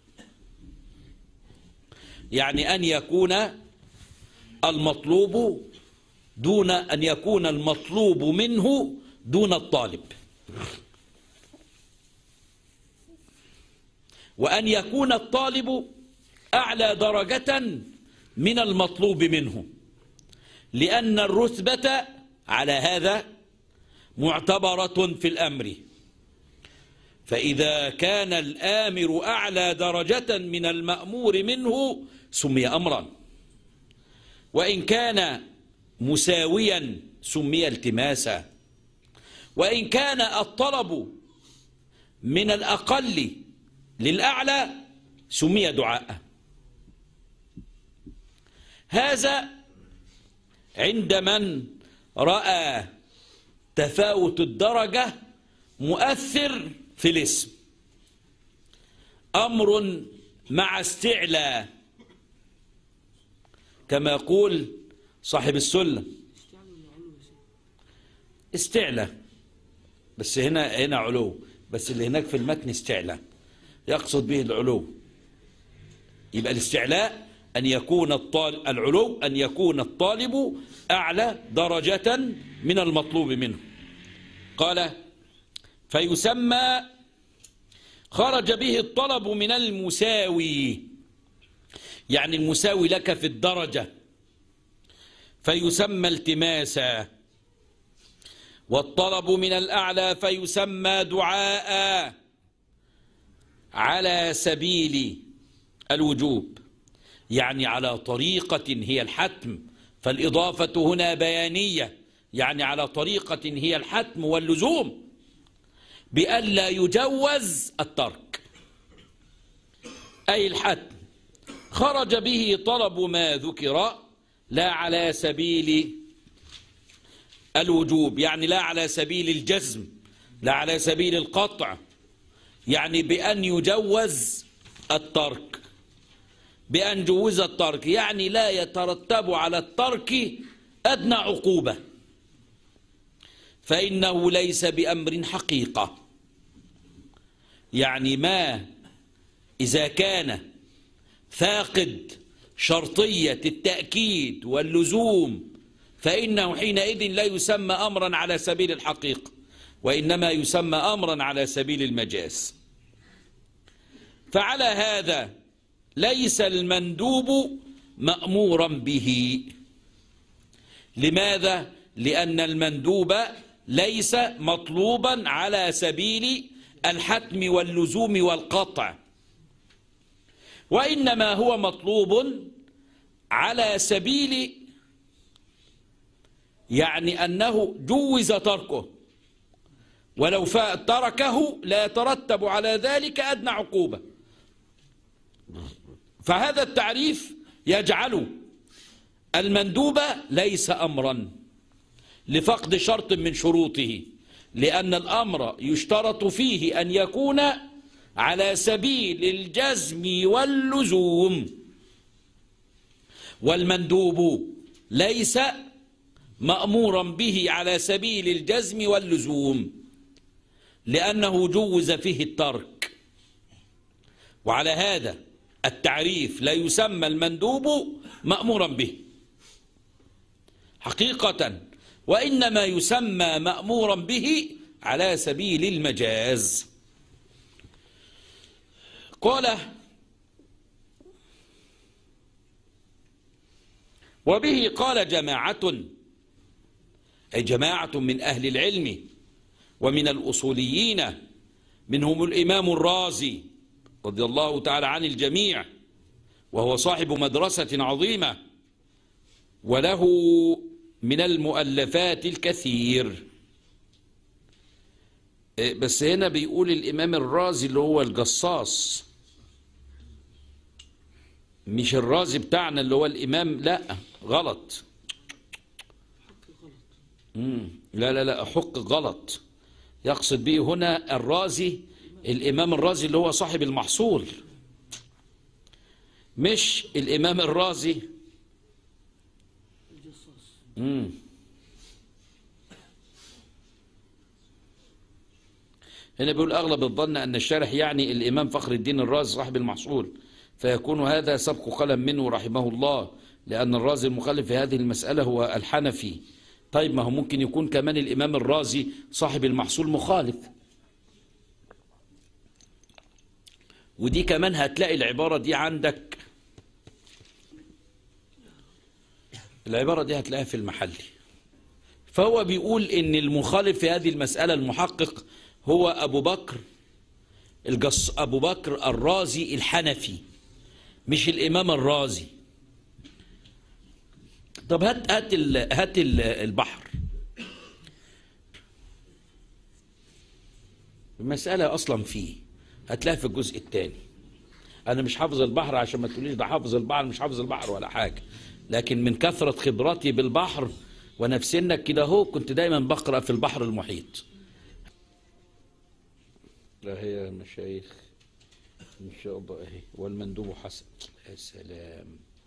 يعني أن يكون المطلوب دون أن يكون المطلوب منه دون الطالب وأن يكون الطالب أعلى درجة من المطلوب منه لأن الرتبة على هذا معتبرة في الأمر فإذا كان الآمر أعلى درجة من المأمور منه سمي أمرا وإن كان مساويا سمي التماسا وإن كان الطلب من الأقل للأعلى سمي دعاء هذا عند من رأى تفاوت الدرجة مؤثر في الاسم أمر مع استعلاء كما يقول صاحب السلم استعلاء بس هنا هنا علو بس اللي هناك في المتن استعلاء يقصد به العلو يبقى الاستعلاء أن يكون الطالب العلو أن يكون الطالب أعلى درجة من المطلوب منه قال فيسمى خرج به الطلب من المساوي يعني المساوي لك في الدرجة فيسمى التماسا والطلب من الأعلى فيسمى دعاء على سبيل الوجوب يعني على طريقة هي الحتم فالإضافة هنا بيانية يعني على طريقة هي الحتم واللزوم بألا يجوز الترك أي الحتم خرج به طلب ما ذكر لا على سبيل الوجوب يعني لا على سبيل الجزم لا على سبيل القطع يعني بأن يجوز الترك بأن جوز الترك يعني لا يترتب على الترك أدنى عقوبة فإنه ليس بأمر حقيقة يعني ما إذا كان فاقد شرطية التأكيد واللزوم فإنه حينئذ لا يسمى أمرا على سبيل الحقيقة وإنما يسمى أمرا على سبيل المجاز فعلى هذا ليس المندوب مأمورا به لماذا؟ لأن المندوب ليس مطلوبا على سبيل الحتم واللزوم والقطع وإنما هو مطلوب على سبيل يعني أنه جوز تركه ولو تركه لا يترتب على ذلك أدنى عقوبة فهذا التعريف يجعل المندوب ليس أمرا لفقد شرط من شروطه لأن الأمر يشترط فيه أن يكون على سبيل الجزم واللزوم والمندوب ليس مأمورا به على سبيل الجزم واللزوم لأنه جوز فيه الترك وعلى هذا التعريف لا يسمى المندوب مأمورا به حقيقة وإنما يسمى مأمورا به على سبيل المجاز قال وبه قال جماعة أي جماعة من أهل العلم ومن الأصوليين منهم الإمام الرازي رضي الله تعالى عن الجميع وهو صاحب مدرسة عظيمة وله من المؤلفات الكثير إيه، بس هنا بيقول الإمام الرازي اللي هو الجصاص مش الرازي بتاعنا اللي هو الإمام لا غلط مم. لا لا لا حق غلط يقصد به هنا الرازي الإمام الرازي اللي هو صاحب المحصول مش الإمام الرازي الجصاص مم. هنا بيقول أغلب الظن أن الشارح يعني الإمام فخر الدين الرازي صاحب المحصول فيكون هذا سبق قلم منه رحمه الله لأن الرازي المخالف في هذه المسألة هو الحنفي طيب ما هو ممكن يكون كمان الإمام الرازي صاحب المحصول مخالف ودي كمان هتلاقي العبارة دي عندك العبارة دي هتلاقيها في المحلي فهو بيقول ان المخالف في هذه المسألة المحقق هو أبو بكر الجص أبو بكر الرازي الحنفي مش الإمام الرازي طب هات هات ال- هات ال- البحر المسألة أصلا فيه هتلاقيها في الجزء الثاني أنا مش حافظ البحر عشان ما تقوليش ده حافظ البحر مش حافظ البحر ولا حاجة لكن من كثرة خبرتي بالبحر وأنا في سنك كده أهو كنت دايما بقرأ في البحر المحيط لا هي يا مشايخ إن شاء الله أهي والمندوب حسن يا سلام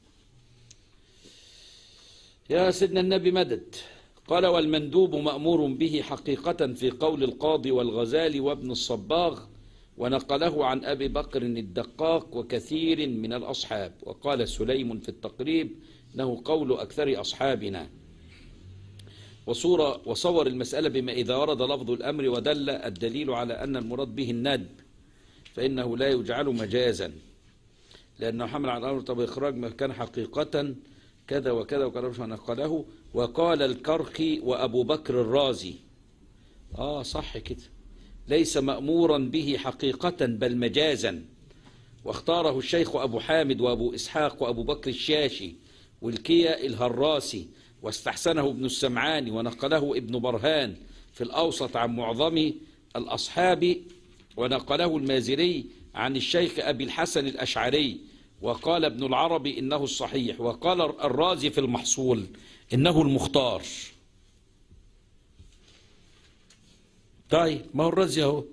يا سيدنا النبي مدد قال والمندوب مأمور به حقيقة في قول القاضي والغزالي وابن الصباغ ونقله عن أبي بكر الدقاق وكثير من الأصحاب وقال سليم في التقريب إنه قول أكثر أصحابنا وصورة وصور المسألة بما إذا ورد لفظ الأمر ودل الدليل على أن المراد به الندب فإنه لا يجعل مجازا لأنه حمل على الأمر طب إخراج ما كان حقيقة كذا وكذا وكذا ونقله وقال الكرخي وأبو بكر الرازي آه صح كده ليس مأمورا به حقيقة بل مجازا واختاره الشيخ أبو حامد وأبو إسحاق وأبو بكر الشاشي والكيا الهراسي واستحسنه ابن السمعاني ونقله ابن برهان في الأوسط عن معظم الأصحاب ونقله المازري عن الشيخ أبي الحسن الأشعري وقال ابن العربي إنه الصحيح وقال الرازي في المحصول إنه المختار طيب ما هو الرازي اهو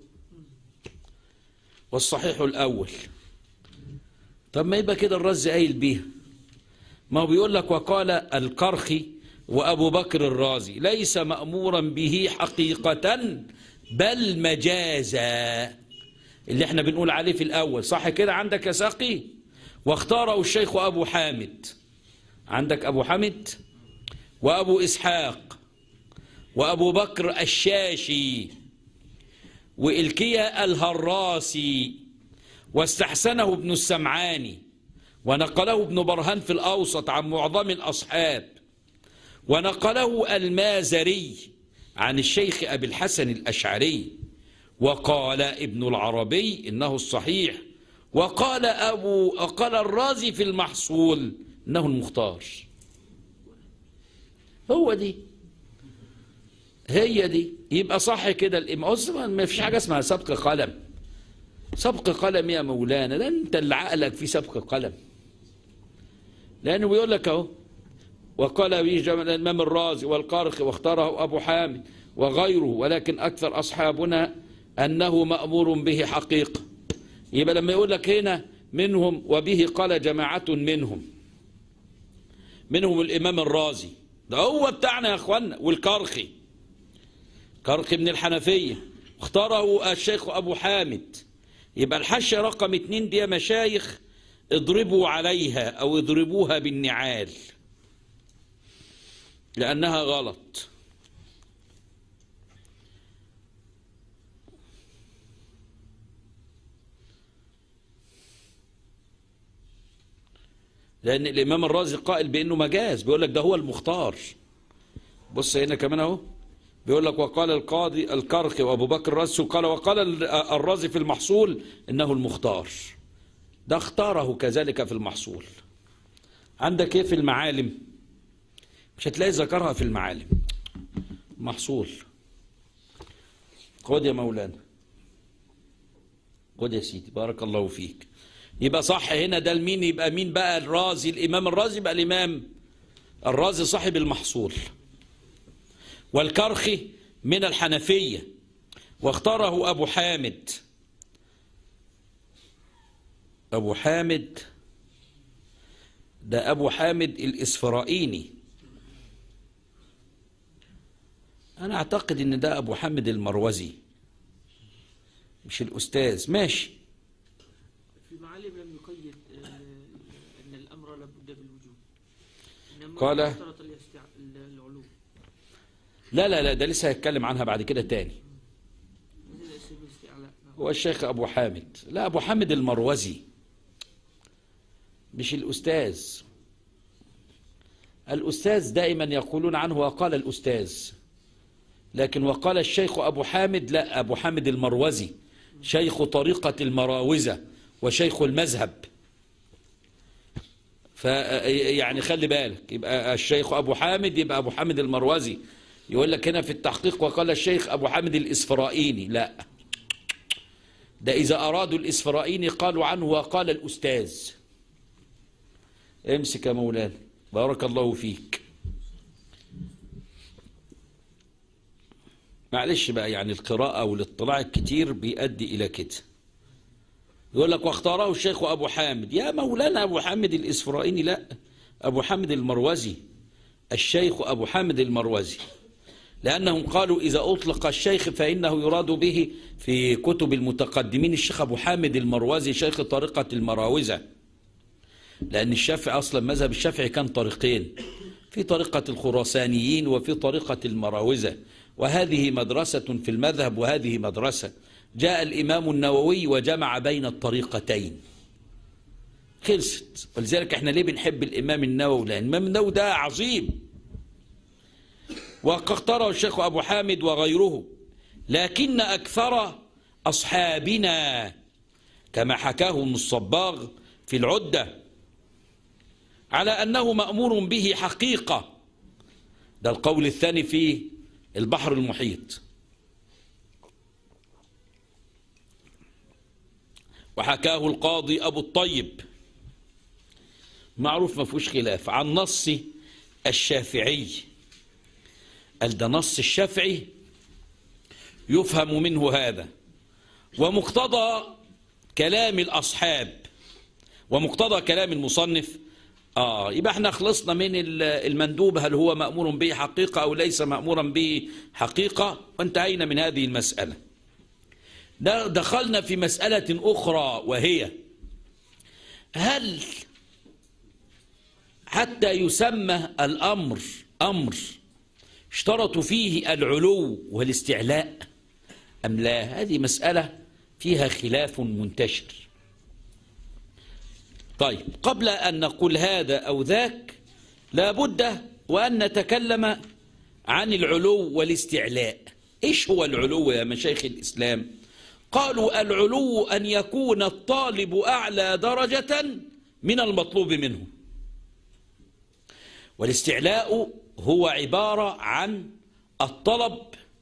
والصحيح الأول طب ما يبقى كده الرازي قايل بيها ما هو بيقول لك وقال الكرخي وأبو بكر الرازي ليس مأمورا به حقيقة بل مجازا اللي احنا بنقول عليه في الأول صح كده عندك يا ساقي واختاره الشيخ أبو حامد عندك أبو حامد وأبو إسحاق وأبو بكر الشاشي وإلكيا الهراسي واستحسنه ابن السمعاني ونقله ابن برهان في الأوسط عن معظم الأصحاب ونقله المازري عن الشيخ أبي الحسن الأشعري وقال ابن العربي إنه الصحيح وقال أبو قال الرازي في المحصول إنه المختار هو دي هي دي يبقى صح كده الإمام أصلا ما فيش حاجة اسمها سبق قلم سبق قلم يا مولانا ده أنت اللي عقلك في سبق قلم لأنه بيقول لك أهو وقال به جمع الإمام الرازي والقارخي واختاره أبو حامد وغيره ولكن أكثر أصحابنا أنه مأمور به حقيقة يبقى لما يقول لك هنا منهم وبه قال جماعة منهم منهم الإمام الرازي ده هو بتاعنا يا أخوانا والكرخي كرخي من الحنفية اختاره الشيخ أبو حامد يبقى الحشة رقم اتنين دي يا مشايخ اضربوا عليها أو اضربوها بالنعال لأنها غلط لأن الإمام الرازي قائل بأنه مجاز بيقول لك ده هو المختار بص هنا كمان أهو بيقول لك وقال القاضي الكرخي وابو بكر الرازي قال وقال ال- الرازي في المحصول انه المختار ده اختاره كذلك في المحصول عندك ايه في المعالم مش هتلاقي ذكرها في المعالم محصول خد يا مولانا خد يا سيدي بارك الله فيك يبقى صح هنا ده المين يبقى مين بقى الرازي الامام الرازي يبقى الامام الرازي صاحب المحصول والكرخي من الحنفية واختاره أبو حامد أبو حامد ده أبو حامد الإسفرائيني أنا أعتقد إن ده أبو حامد المروزي مش الأستاذ ماشي في معالم لم يقيد آه، أن الأمر لابد بالوجوب إنما قال- اشترط الاستع- العلوم لا لا لا ده لسه هيتكلم عنها بعد كده تاني مثل اسم الاستعلاء نعم. هو الشيخ أبو حامد لا أبو حامد المروزي مش الأستاذ الأستاذ دائما يقولون عنه وقال الأستاذ لكن وقال الشيخ أبو حامد لا أبو حامد المروزي شيخ طريقة المراوزة وشيخ المذهب ف يعني خلي بالك يبقى الشيخ أبو حامد يبقى أبو حامد المروزي يقول لك هنا في التحقيق وقال الشيخ أبو حامد الإسفرائيني لا ده إذا أرادوا الإسفرائيني قالوا عنه وقال الأستاذ امسك يا مولانا بارك الله فيك معلش بقى يعني القراءة والاطلاع الكتير بيؤدي إلى كده يقول لك واختاره الشيخ أبو حامد يا مولانا أبو حامد الإسفرائيني لا أبو حامد المروزي الشيخ أبو حامد المروزي لأنهم قالوا إذا أطلق الشيخ فإنه يراد به في كتب المتقدمين الشيخ أبو حامد المروزي شيخ طريقة المراوزة لأن الشافعي أصلا مذهب الشافعي كان طريقين في طريقة الخراسانيين وفي طريقة المراوزة وهذه مدرسة في المذهب وهذه مدرسة جاء الإمام النووي وجمع بين الطريقتين خلصت ولذلك احنا ليه بنحب الإمام النووي لأن الإمام النووي ده عظيم واختاره الشيخ أبو حامد وغيره لكن أكثر أصحابنا كما حكاه ابن الصباغ في العدة على أنه مأمور به حقيقة ده القول الثاني في البحر المحيط وحكاه القاضي أبو الطيب معروف ما فيهوش خلاف عن نص الشافعي قال ده نص الشافعي يفهم منه هذا ومقتضى كلام الأصحاب ومقتضى كلام المصنف آه يبقى احنا خلصنا من ال- المندوب هل هو مأمور به حقيقة أو ليس مأمورا به حقيقة وانتهينا من هذه المسألة ده دخلنا في مسألة أخرى وهي هل حتى يسمى الأمر أمر اشترطوا فيه العلو والاستعلاء أم لا هذه مسألة فيها خلاف منتشر طيب قبل أن نقول هذا أو ذاك لابد وأن نتكلم عن العلو والاستعلاء إيش هو العلو يا مشايخ الإسلام قالوا العلو أن يكون الطالب أعلى درجة من المطلوب منه والاستعلاء هو عبارة عن الطلب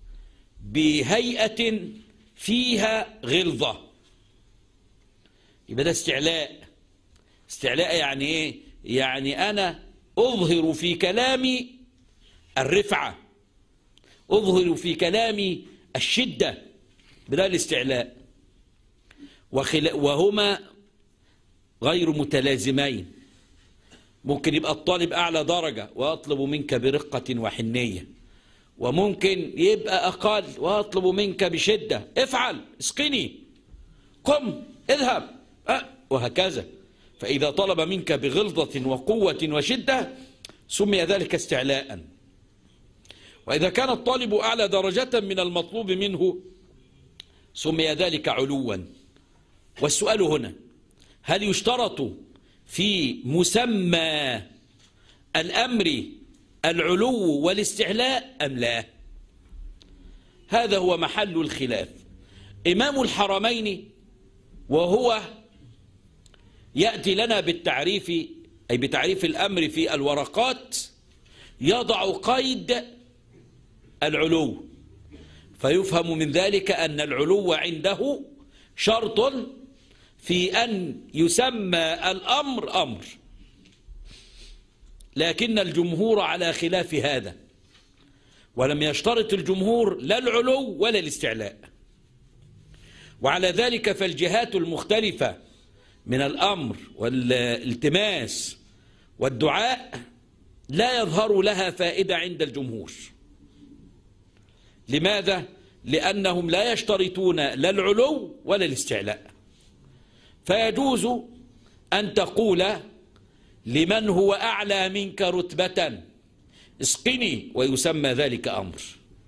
بهيئة فيها غلظة يبقى ده استعلاء استعلاء يعني ايه يعني انا اظهر في كلامي الرفعة اظهر في كلامي الشدة بدا الاستعلاء وخلا وهما غير متلازمين ممكن يبقى الطالب أعلى درجة وأطلب منك برقة وحنية وممكن يبقى أقل وأطلب منك بشدة افعل اسقني قم اذهب أه وهكذا فإذا طلب منك بغلظة وقوة وشدة سمي ذلك استعلاء وإذا كان الطالب أعلى درجة من المطلوب منه سمي ذلك علوا والسؤال هنا هل يشترط في مسمى الأمر العلو والاستعلاء أم لا هذا هو محل الخلاف إمام الحرمين وهو يأتي لنا بالتعريف أي بتعريف الأمر في الورقات يضع قيد العلو فيفهم من ذلك أن العلو عنده شرط في أن يسمى الأمر أمر لكن الجمهور على خلاف هذا ولم يشترط الجمهور لا العلو ولا الاستعلاء وعلى ذلك فالجهات المختلفة من الأمر والالتماس والدعاء لا يظهر لها فائدة عند الجمهور لماذا؟ لأنهم لا يشترطون لا العلو ولا الاستعلاء فيجوز أن تقول لمن هو أعلى منك رتبة اسقني ويسمى ذلك أمر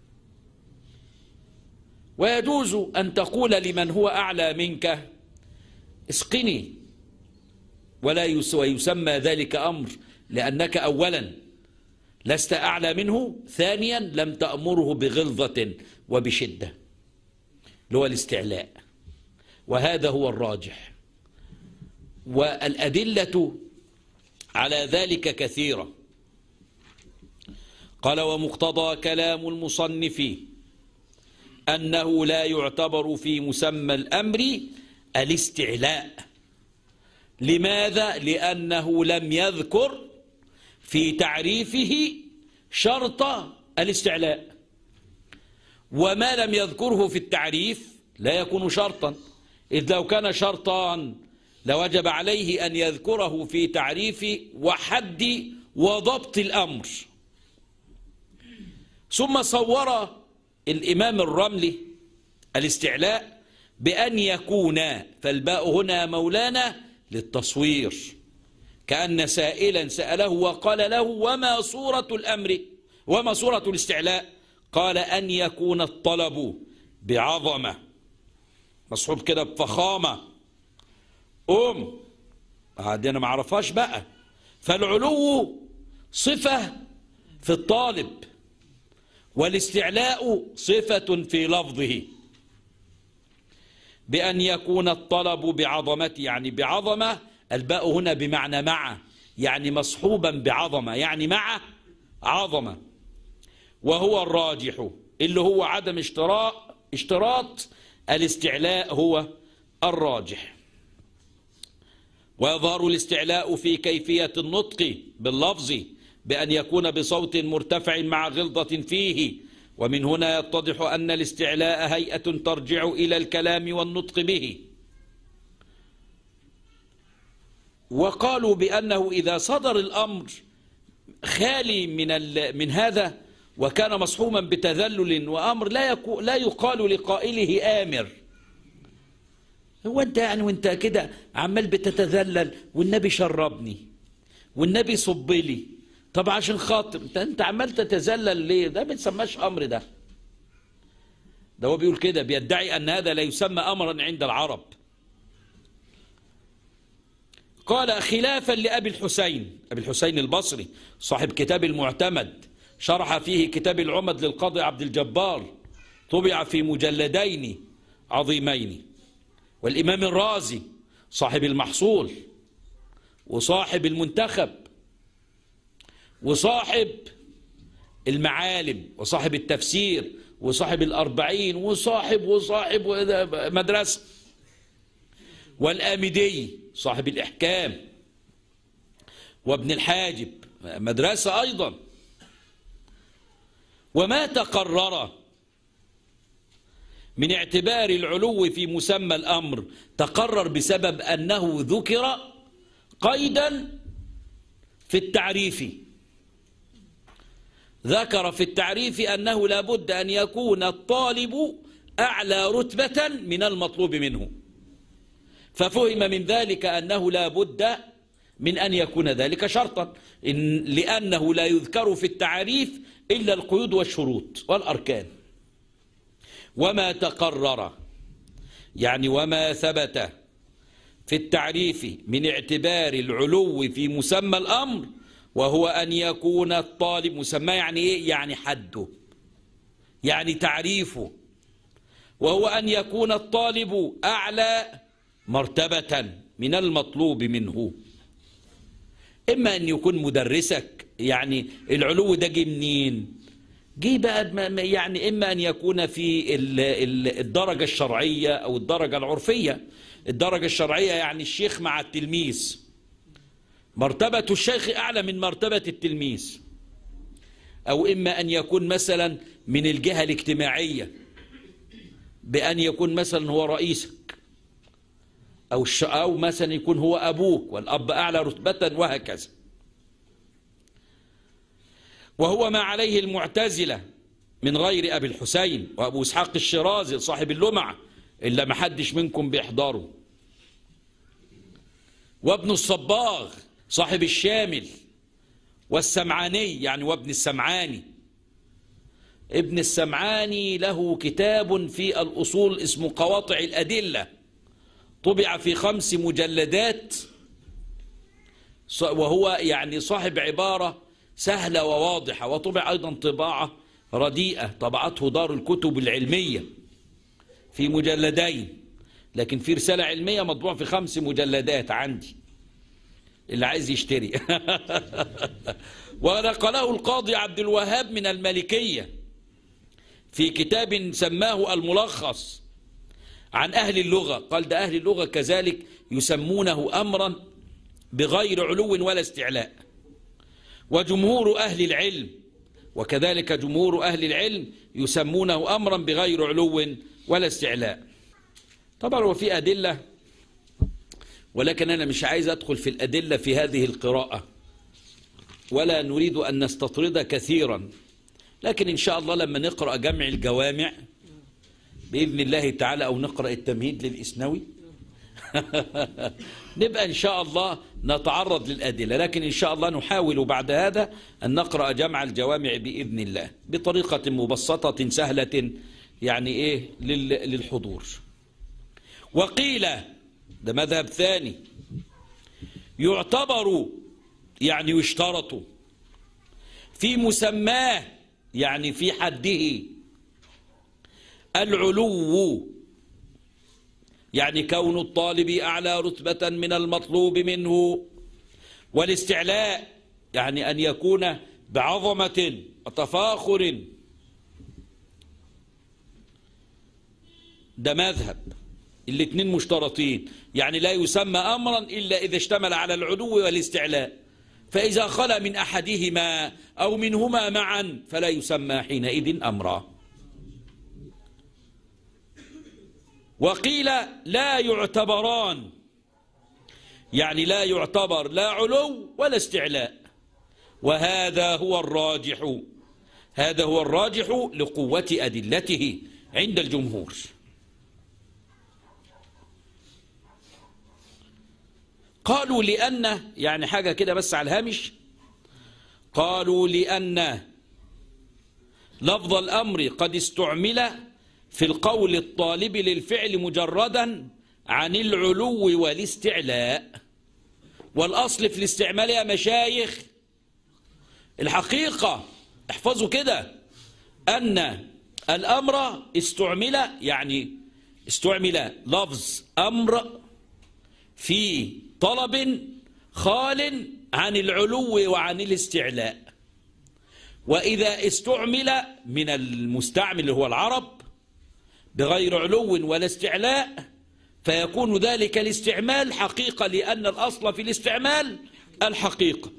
ويجوز أن تقول لمن هو أعلى منك اسقني ولا ويسمى ذلك أمر لأنك أولا لست أعلى منه ثانيا لم تأمره بغلظة وبشدة اللي هو الاستعلاء وهذا هو الراجح والأدلة على ذلك كثيرة قال ومقتضى كلام المصنف أنه لا يعتبر في مسمى الأمر الاستعلاء لماذا؟ لأنه لم يذكر في تعريفه شرط الاستعلاء وما لم يذكره في التعريف لا يكون شرطا إذ لو كان شرطا لوجب عليه أن يذكره في تعريف وحد وضبط الأمر ثم صور الإمام الرملي الاستعلاء بأن يكون فالباء هنا مولانا للتصوير كأن سائلا سأله وقال له وما صورة الأمر وما صورة الاستعلاء قال أن يكون الطلب بعظمة مصحوب كده بفخامة أم هذه أنا ما اعرفهاش بقى فالعلو صفة في الطالب والاستعلاء صفة في لفظه بأن يكون الطلب بعظمة يعني بعظمة الباء هنا بمعنى مع يعني مصحوبا بعظمة يعني مع عظمة وهو الراجح اللي هو عدم اشتراط اشتراط الاستعلاء هو الراجح ويظهر الاستعلاء في كيفية النطق باللفظ بأن يكون بصوت مرتفع مع غلظة فيه ومن هنا يتضح أن الاستعلاء هيئة ترجع إلى الكلام والنطق به وقالوا بأنه إذا صدر الأمر خالي من, من هذا وكان مصحوما بتذلل وأمر لا, يكو لا يقال لقائله آمر هو أنت يعني وأنت كده عمال بتتذلل والنبي شربني والنبي صب لي طب عشان خاطر انت, انت عمال تتذلل ليه ده ما بتسماش أمر ده ده هو بيقول كده بيدعي أن هذا لا يسمى أمرا عند العرب قال خلافا لأبي الحسين أبي الحسين البصري صاحب كتاب المعتمد شرح فيه كتاب العمد للقاضي عبد الجبار طبع في مجلدين عظيمين والإمام الرازي صاحب المحصول وصاحب المنتخب وصاحب المعالم وصاحب التفسير وصاحب الأربعين وصاحب وصاحب مدرسة والآمدي صاحب الإحكام وابن الحاجب مدرسة أيضا وما تقرر من اعتبار العلو في مسمى الأمر تقرر بسبب أنه ذكر قيدا في التعريف ذكر في التعريف أنه لا بد أن يكون الطالب أعلى رتبة من المطلوب منه ففهم من ذلك أنه لا بد من أن يكون ذلك شرطا إن لأنه لا يذكر في التعريف إلا القيود والشروط والأركان وما تقرر يعني وما ثبت في التعريف من اعتبار العلو في مسمى الأمر وهو أن يكون الطالب مسمى يعني إيه؟ يعني حده يعني تعريفه وهو أن يكون الطالب أعلى مرتبة من المطلوب منه إما أن يكون مدرسك يعني العلو ده جه منين جه بقى م- م- يعني إما أن يكون في ال- ال- الدرجة الشرعية أو الدرجة العرفية الدرجة الشرعية يعني الشيخ مع التلميذ مرتبة الشيخ أعلى من مرتبة التلميذ أو إما أن يكون مثلا من الجهة الاجتماعية بأن يكون مثلا هو رئيسك أو الش- أو مثلا يكون هو أبوك والأب أعلى رتبة وهكذا وهو ما عليه المعتزلة من غير أبي الحسين وأبو إسحاق الشرازي صاحب اللمعة إلا ما حدش منكم بيحضره وابن الصباغ صاحب الشامل والسمعاني يعني وابن السمعاني ابن السمعاني له كتاب في الأصول اسمه قواطع الأدلة طبع في خمس مجلدات ص- وهو يعني صاحب عبارة سهلة وواضحة وطبع أيضا طباعة رديئة طبعته دار الكتب العلمية في مجلدين لكن في رسالة علمية مطبوع في خمس مجلدات عندي اللي عايز يشتري ونقله القاضي عبد الوهاب من الملكية في كتاب سماه الملخص عن أهل اللغة قال ده أهل اللغة كذلك يسمونه أمرا بغير علو ولا استعلاء وجمهور أهل العلم وكذلك جمهور أهل العلم يسمونه أمرا بغير علو ولا استعلاء طبعا هو في أدلة ولكن أنا مش عايز أدخل في الأدلة في هذه القراءة ولا نريد أن نستطرد كثيرا لكن إن شاء الله لما نقرأ جمع الجوامع بإذن الله تعالى أو نقرأ التمهيد للإسنوي نبقى إن شاء الله نتعرض للأدلة لكن إن شاء الله نحاول بعد هذا أن نقرأ جمع الجوامع بإذن الله بطريقة مبسطة سهلة يعني إيه لل- للحضور وقيل ده مذهب ثاني يعتبر يعني يشترط في مسماه يعني في حده العلو يعني كون الطالب أعلى رتبة من المطلوب منه والاستعلاء يعني أن يكون بعظمة وتفاخر ده مذهب الاثنين مشترطين يعني لا يسمى أمرا إلا إذا اشتمل على العلو والاستعلاء فإذا خلا من أحدهما أو منهما معا فلا يسمى حينئذ أمرا وقيل لا يعتبران يعني لا يعتبر لا علو ولا استعلاء وهذا هو الراجح هذا هو الراجح لقوة أدلته عند الجمهور قالوا لأن يعني حاجة كده بس على الهامش قالوا لأن لفظ الأمر قد استعمل في القول الطالب للفعل مجردا عن العلو والاستعلاء والأصل في الاستعمال يا مشايخ الحقيقة احفظوا كده أن الأمر استعمل يعني استعمل لفظ أمر في طلب خال عن العلو وعن الاستعلاء وإذا استعمل من المستعمل اللي هو العرب بغير علو ولا استعلاء فيكون ذلك الاستعمال حقيقة لأن الأصل في الاستعمال الحقيقة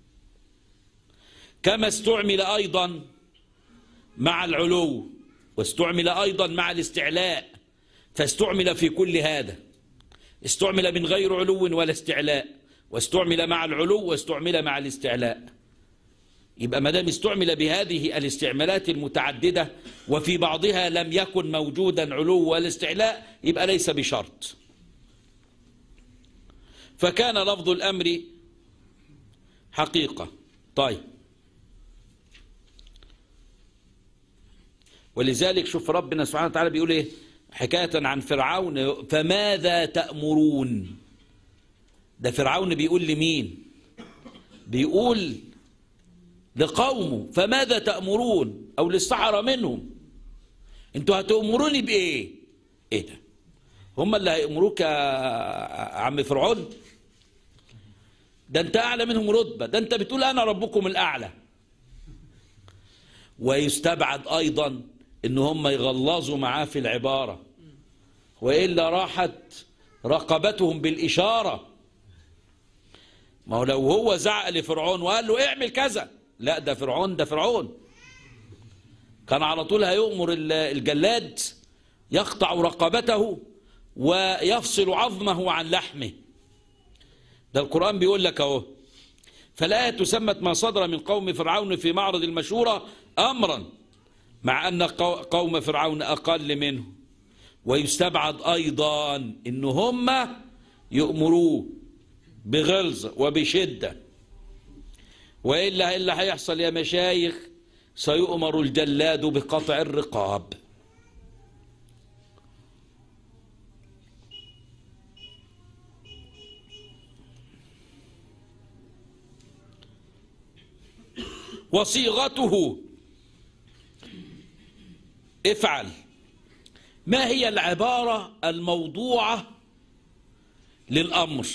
كما استعمل أيضا مع العلو واستعمل أيضا مع الاستعلاء فاستعمل في كل هذا استعمل من غير علو ولا استعلاء واستعمل مع العلو واستعمل مع الاستعلاء يبقى ما دام استعمل بهذه الاستعمالات المتعددة وفي بعضها لم يكن موجودا علو ولا استعلاء يبقى ليس بشرط فكان لفظ الأمر حقيقة طيب ولذلك شوف ربنا سبحانه وتعالى بيقول ايه حكاية عن فرعون فماذا تأمرون ده فرعون بيقول لمين بيقول لقومه فماذا تأمرون أو للسحرة منهم انتوا هتأمروني بإيه ايه ده هم اللي هيأمروك يا عم فرعون ده انت اعلى منهم رتبة ده انت بتقول انا ربكم الاعلى ويستبعد ايضا ان هم يغلظوا معاه في العبارة وإلا راحت رقبتهم بالإشارة ما هو لو هو زعق لفرعون وقال له اعمل كذا لا ده فرعون ده فرعون كان على طول هيؤمر ال- الجلاد يقطع رقبته ويفصل عظمه عن لحمه ده القرآن بيقول لك اهو فالآية تسمت ما صدر من قوم فرعون في معرض المشورة أمرا مع أن قو- قوم فرعون أقل منه ويستبعد أيضا إن هم يؤمروه بغلظة وبشدة وإلا إلا هيحصل يا مشايخ سيؤمر الجلاد بقطع الرقاب وصيغته افعل ما هي العبارة الموضوعة للأمر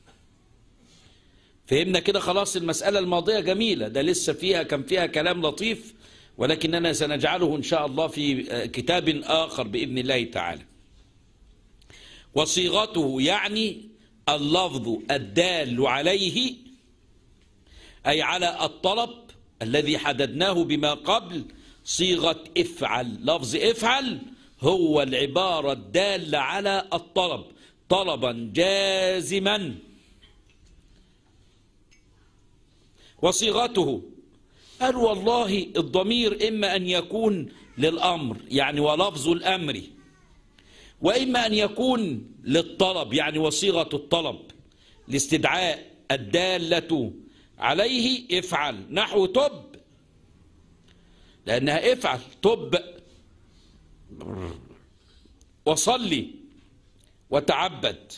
فهمنا كده خلاص المسألة الماضية جميلة ده لسه فيها كان فيها كلام لطيف ولكننا سنجعله إن شاء الله في كتاب آخر بإذن الله تعالى وصيغته يعني اللفظ الدال عليه أي على الطلب الذي حددناه بما قبل صيغة افعل لفظ افعل هو العبارة الدالة على الطلب طلبا جازما وصيغته قال والله الضمير إما أن يكون للأمر يعني ولفظ الأمر وإما أن يكون للطلب يعني وصيغة الطلب لاستدعاء الدالة عليه افعل نحو تب لأنها افعل تب وصلي وتعبد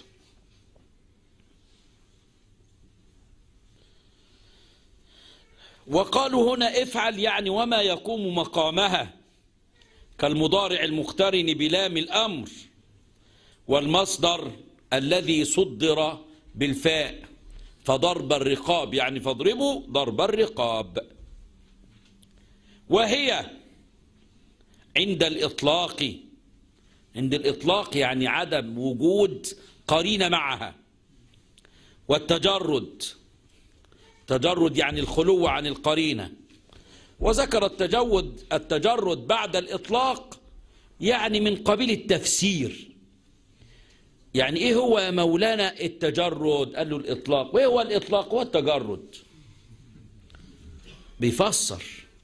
وقالوا هنا افعل يعني وما يقوم مقامها كالمضارع المقترن بلام الأمر والمصدر الذي صدر بالفاء فضرب الرقاب يعني فاضربوا ضرب الرقاب وهي عند الإطلاق عند الإطلاق يعني عدم وجود قرينة معها والتجرد تجرد يعني الخلو عن القرينة وذكر التجود التجرد بعد الإطلاق يعني من قبيل التفسير يعني إيه هو يا مولانا التجرد قال له الإطلاق وإيه هو الإطلاق هو التجرد بيفسر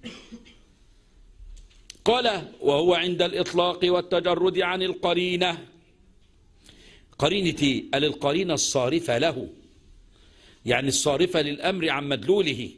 قال وهو عند الإطلاق والتجرد عن القرينة قرينة قال القرينة الصارفة له يعني الصارفة للأمر عن مدلوله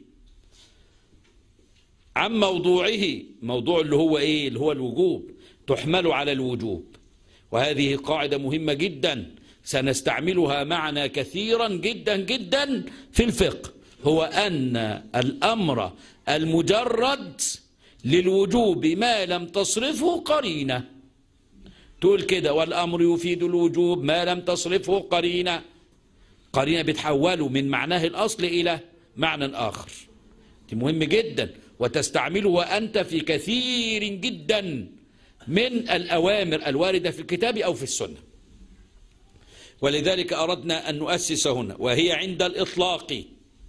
عن موضوعه موضوع اللي هو إيه اللي هو الوجوب تحمل على الوجوب وهذه قاعدة مهمة جدا سنستعملها معنا كثيرا جدا جدا في الفقه هو أن الأمر المجرد للوجوب ما لم تصرفه قرينة تقول كده والأمر يفيد الوجوب ما لم تصرفه قرينة قرينة بتحوله من معناه الأصل إلى معنى آخر دي مهم جدا وتستعمله أنت في كثير جدا من الأوامر الواردة في الكتاب أو في السنة ولذلك أردنا أن نؤسس هنا وهي عند الإطلاق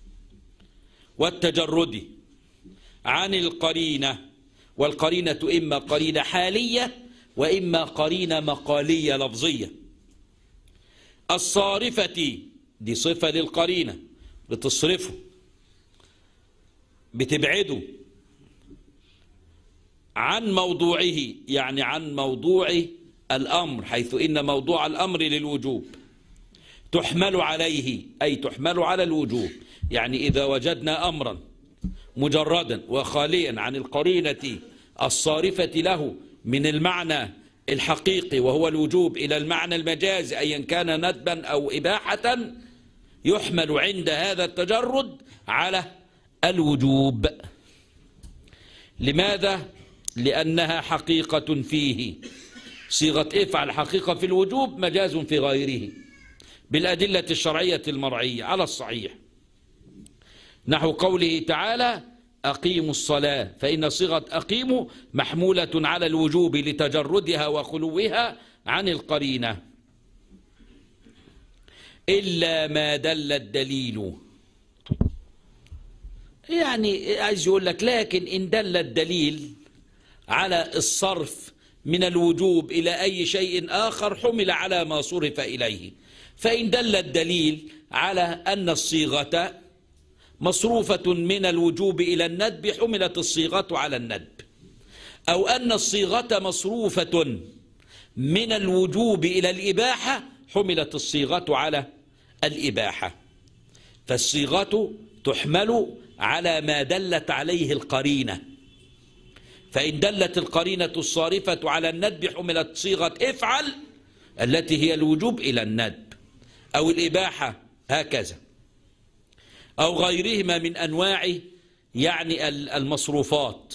والتجرد عن القرينة والقرينة إما قرينة حالية وإما قرينة مقالية لفظية الصارفة دي صفة للقرينة بتصرفه بتبعده عن موضوعه يعني عن موضوع الأمر حيث إن موضوع الأمر للوجوب تحمل عليه أي تحمل على الوجوب يعني إذا وجدنا أمرا مجردا وخاليا عن القرينة الصارفة له من المعنى الحقيقي وهو الوجوب إلى المعنى المجازي أيا كان ندبا أو إباحة يحمل عند هذا التجرد على الوجوب لماذا؟ لأنها حقيقة فيه صيغة افعل حقيقة في الوجوب مجاز في غيره بالأدلة الشرعية المرعية على الصحيح نحو قوله تعالى أقيموا الصلاة فإن صيغة أقيموا محمولة على الوجوب لتجردها وخلوها عن القرينة إلا ما دل الدليل يعني عايز يقول لك لكن إن دل الدليل على الصرف من الوجوب إلى أي شيء آخر حمل على ما صرف إليه فإن دل الدليل على أن الصيغة مصروفة من الوجوب إلى الندب حملت الصيغة على الندب أو أن الصيغة مصروفة من الوجوب إلى الإباحة حملت الصيغة على الإباحة فالصيغة تحمل على ما دلت عليه القرينة فإن دلت القرينة الصارفة على الندب حملت صيغة افعل التي هي الوجوب إلى الندب أو الإباحة هكذا أو غيرهما من أنواع يعني المصروفات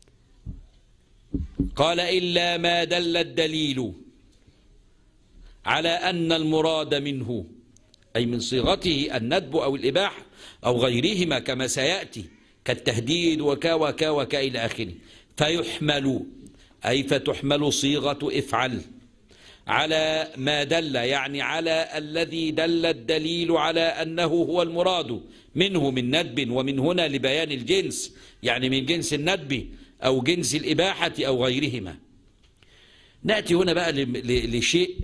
قال إلا ما دل الدليل على أن المراد منه أي من صيغته الندب أو الإباحة أو غيرهما كما سيأتي كالتهديد وكا وكا وكا إلى آخره فيحمل أي فتحمل صيغة افعل على ما دل يعني على الذي دل الدليل على أنه هو المراد منه من ندب ومن هنا لبيان الجنس يعني من جنس الندب أو جنس الإباحة أو غيرهما نأتي هنا بقى لشيء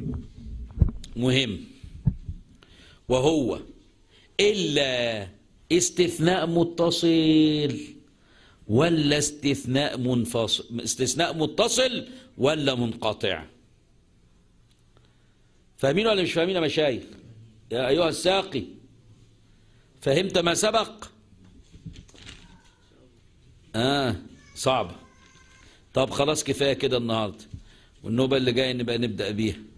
مهم وهو إلا استثناء متصل ولا استثناء منفصل استثناء متصل ولا منقطع فاهمين ولا مش فاهمين يا مشايخ يا أيها الساقي فهمت ما سبق آه صعب طب خلاص كفاية كده النهاردة والنوبة اللي جاية نبقى نبدأ بيها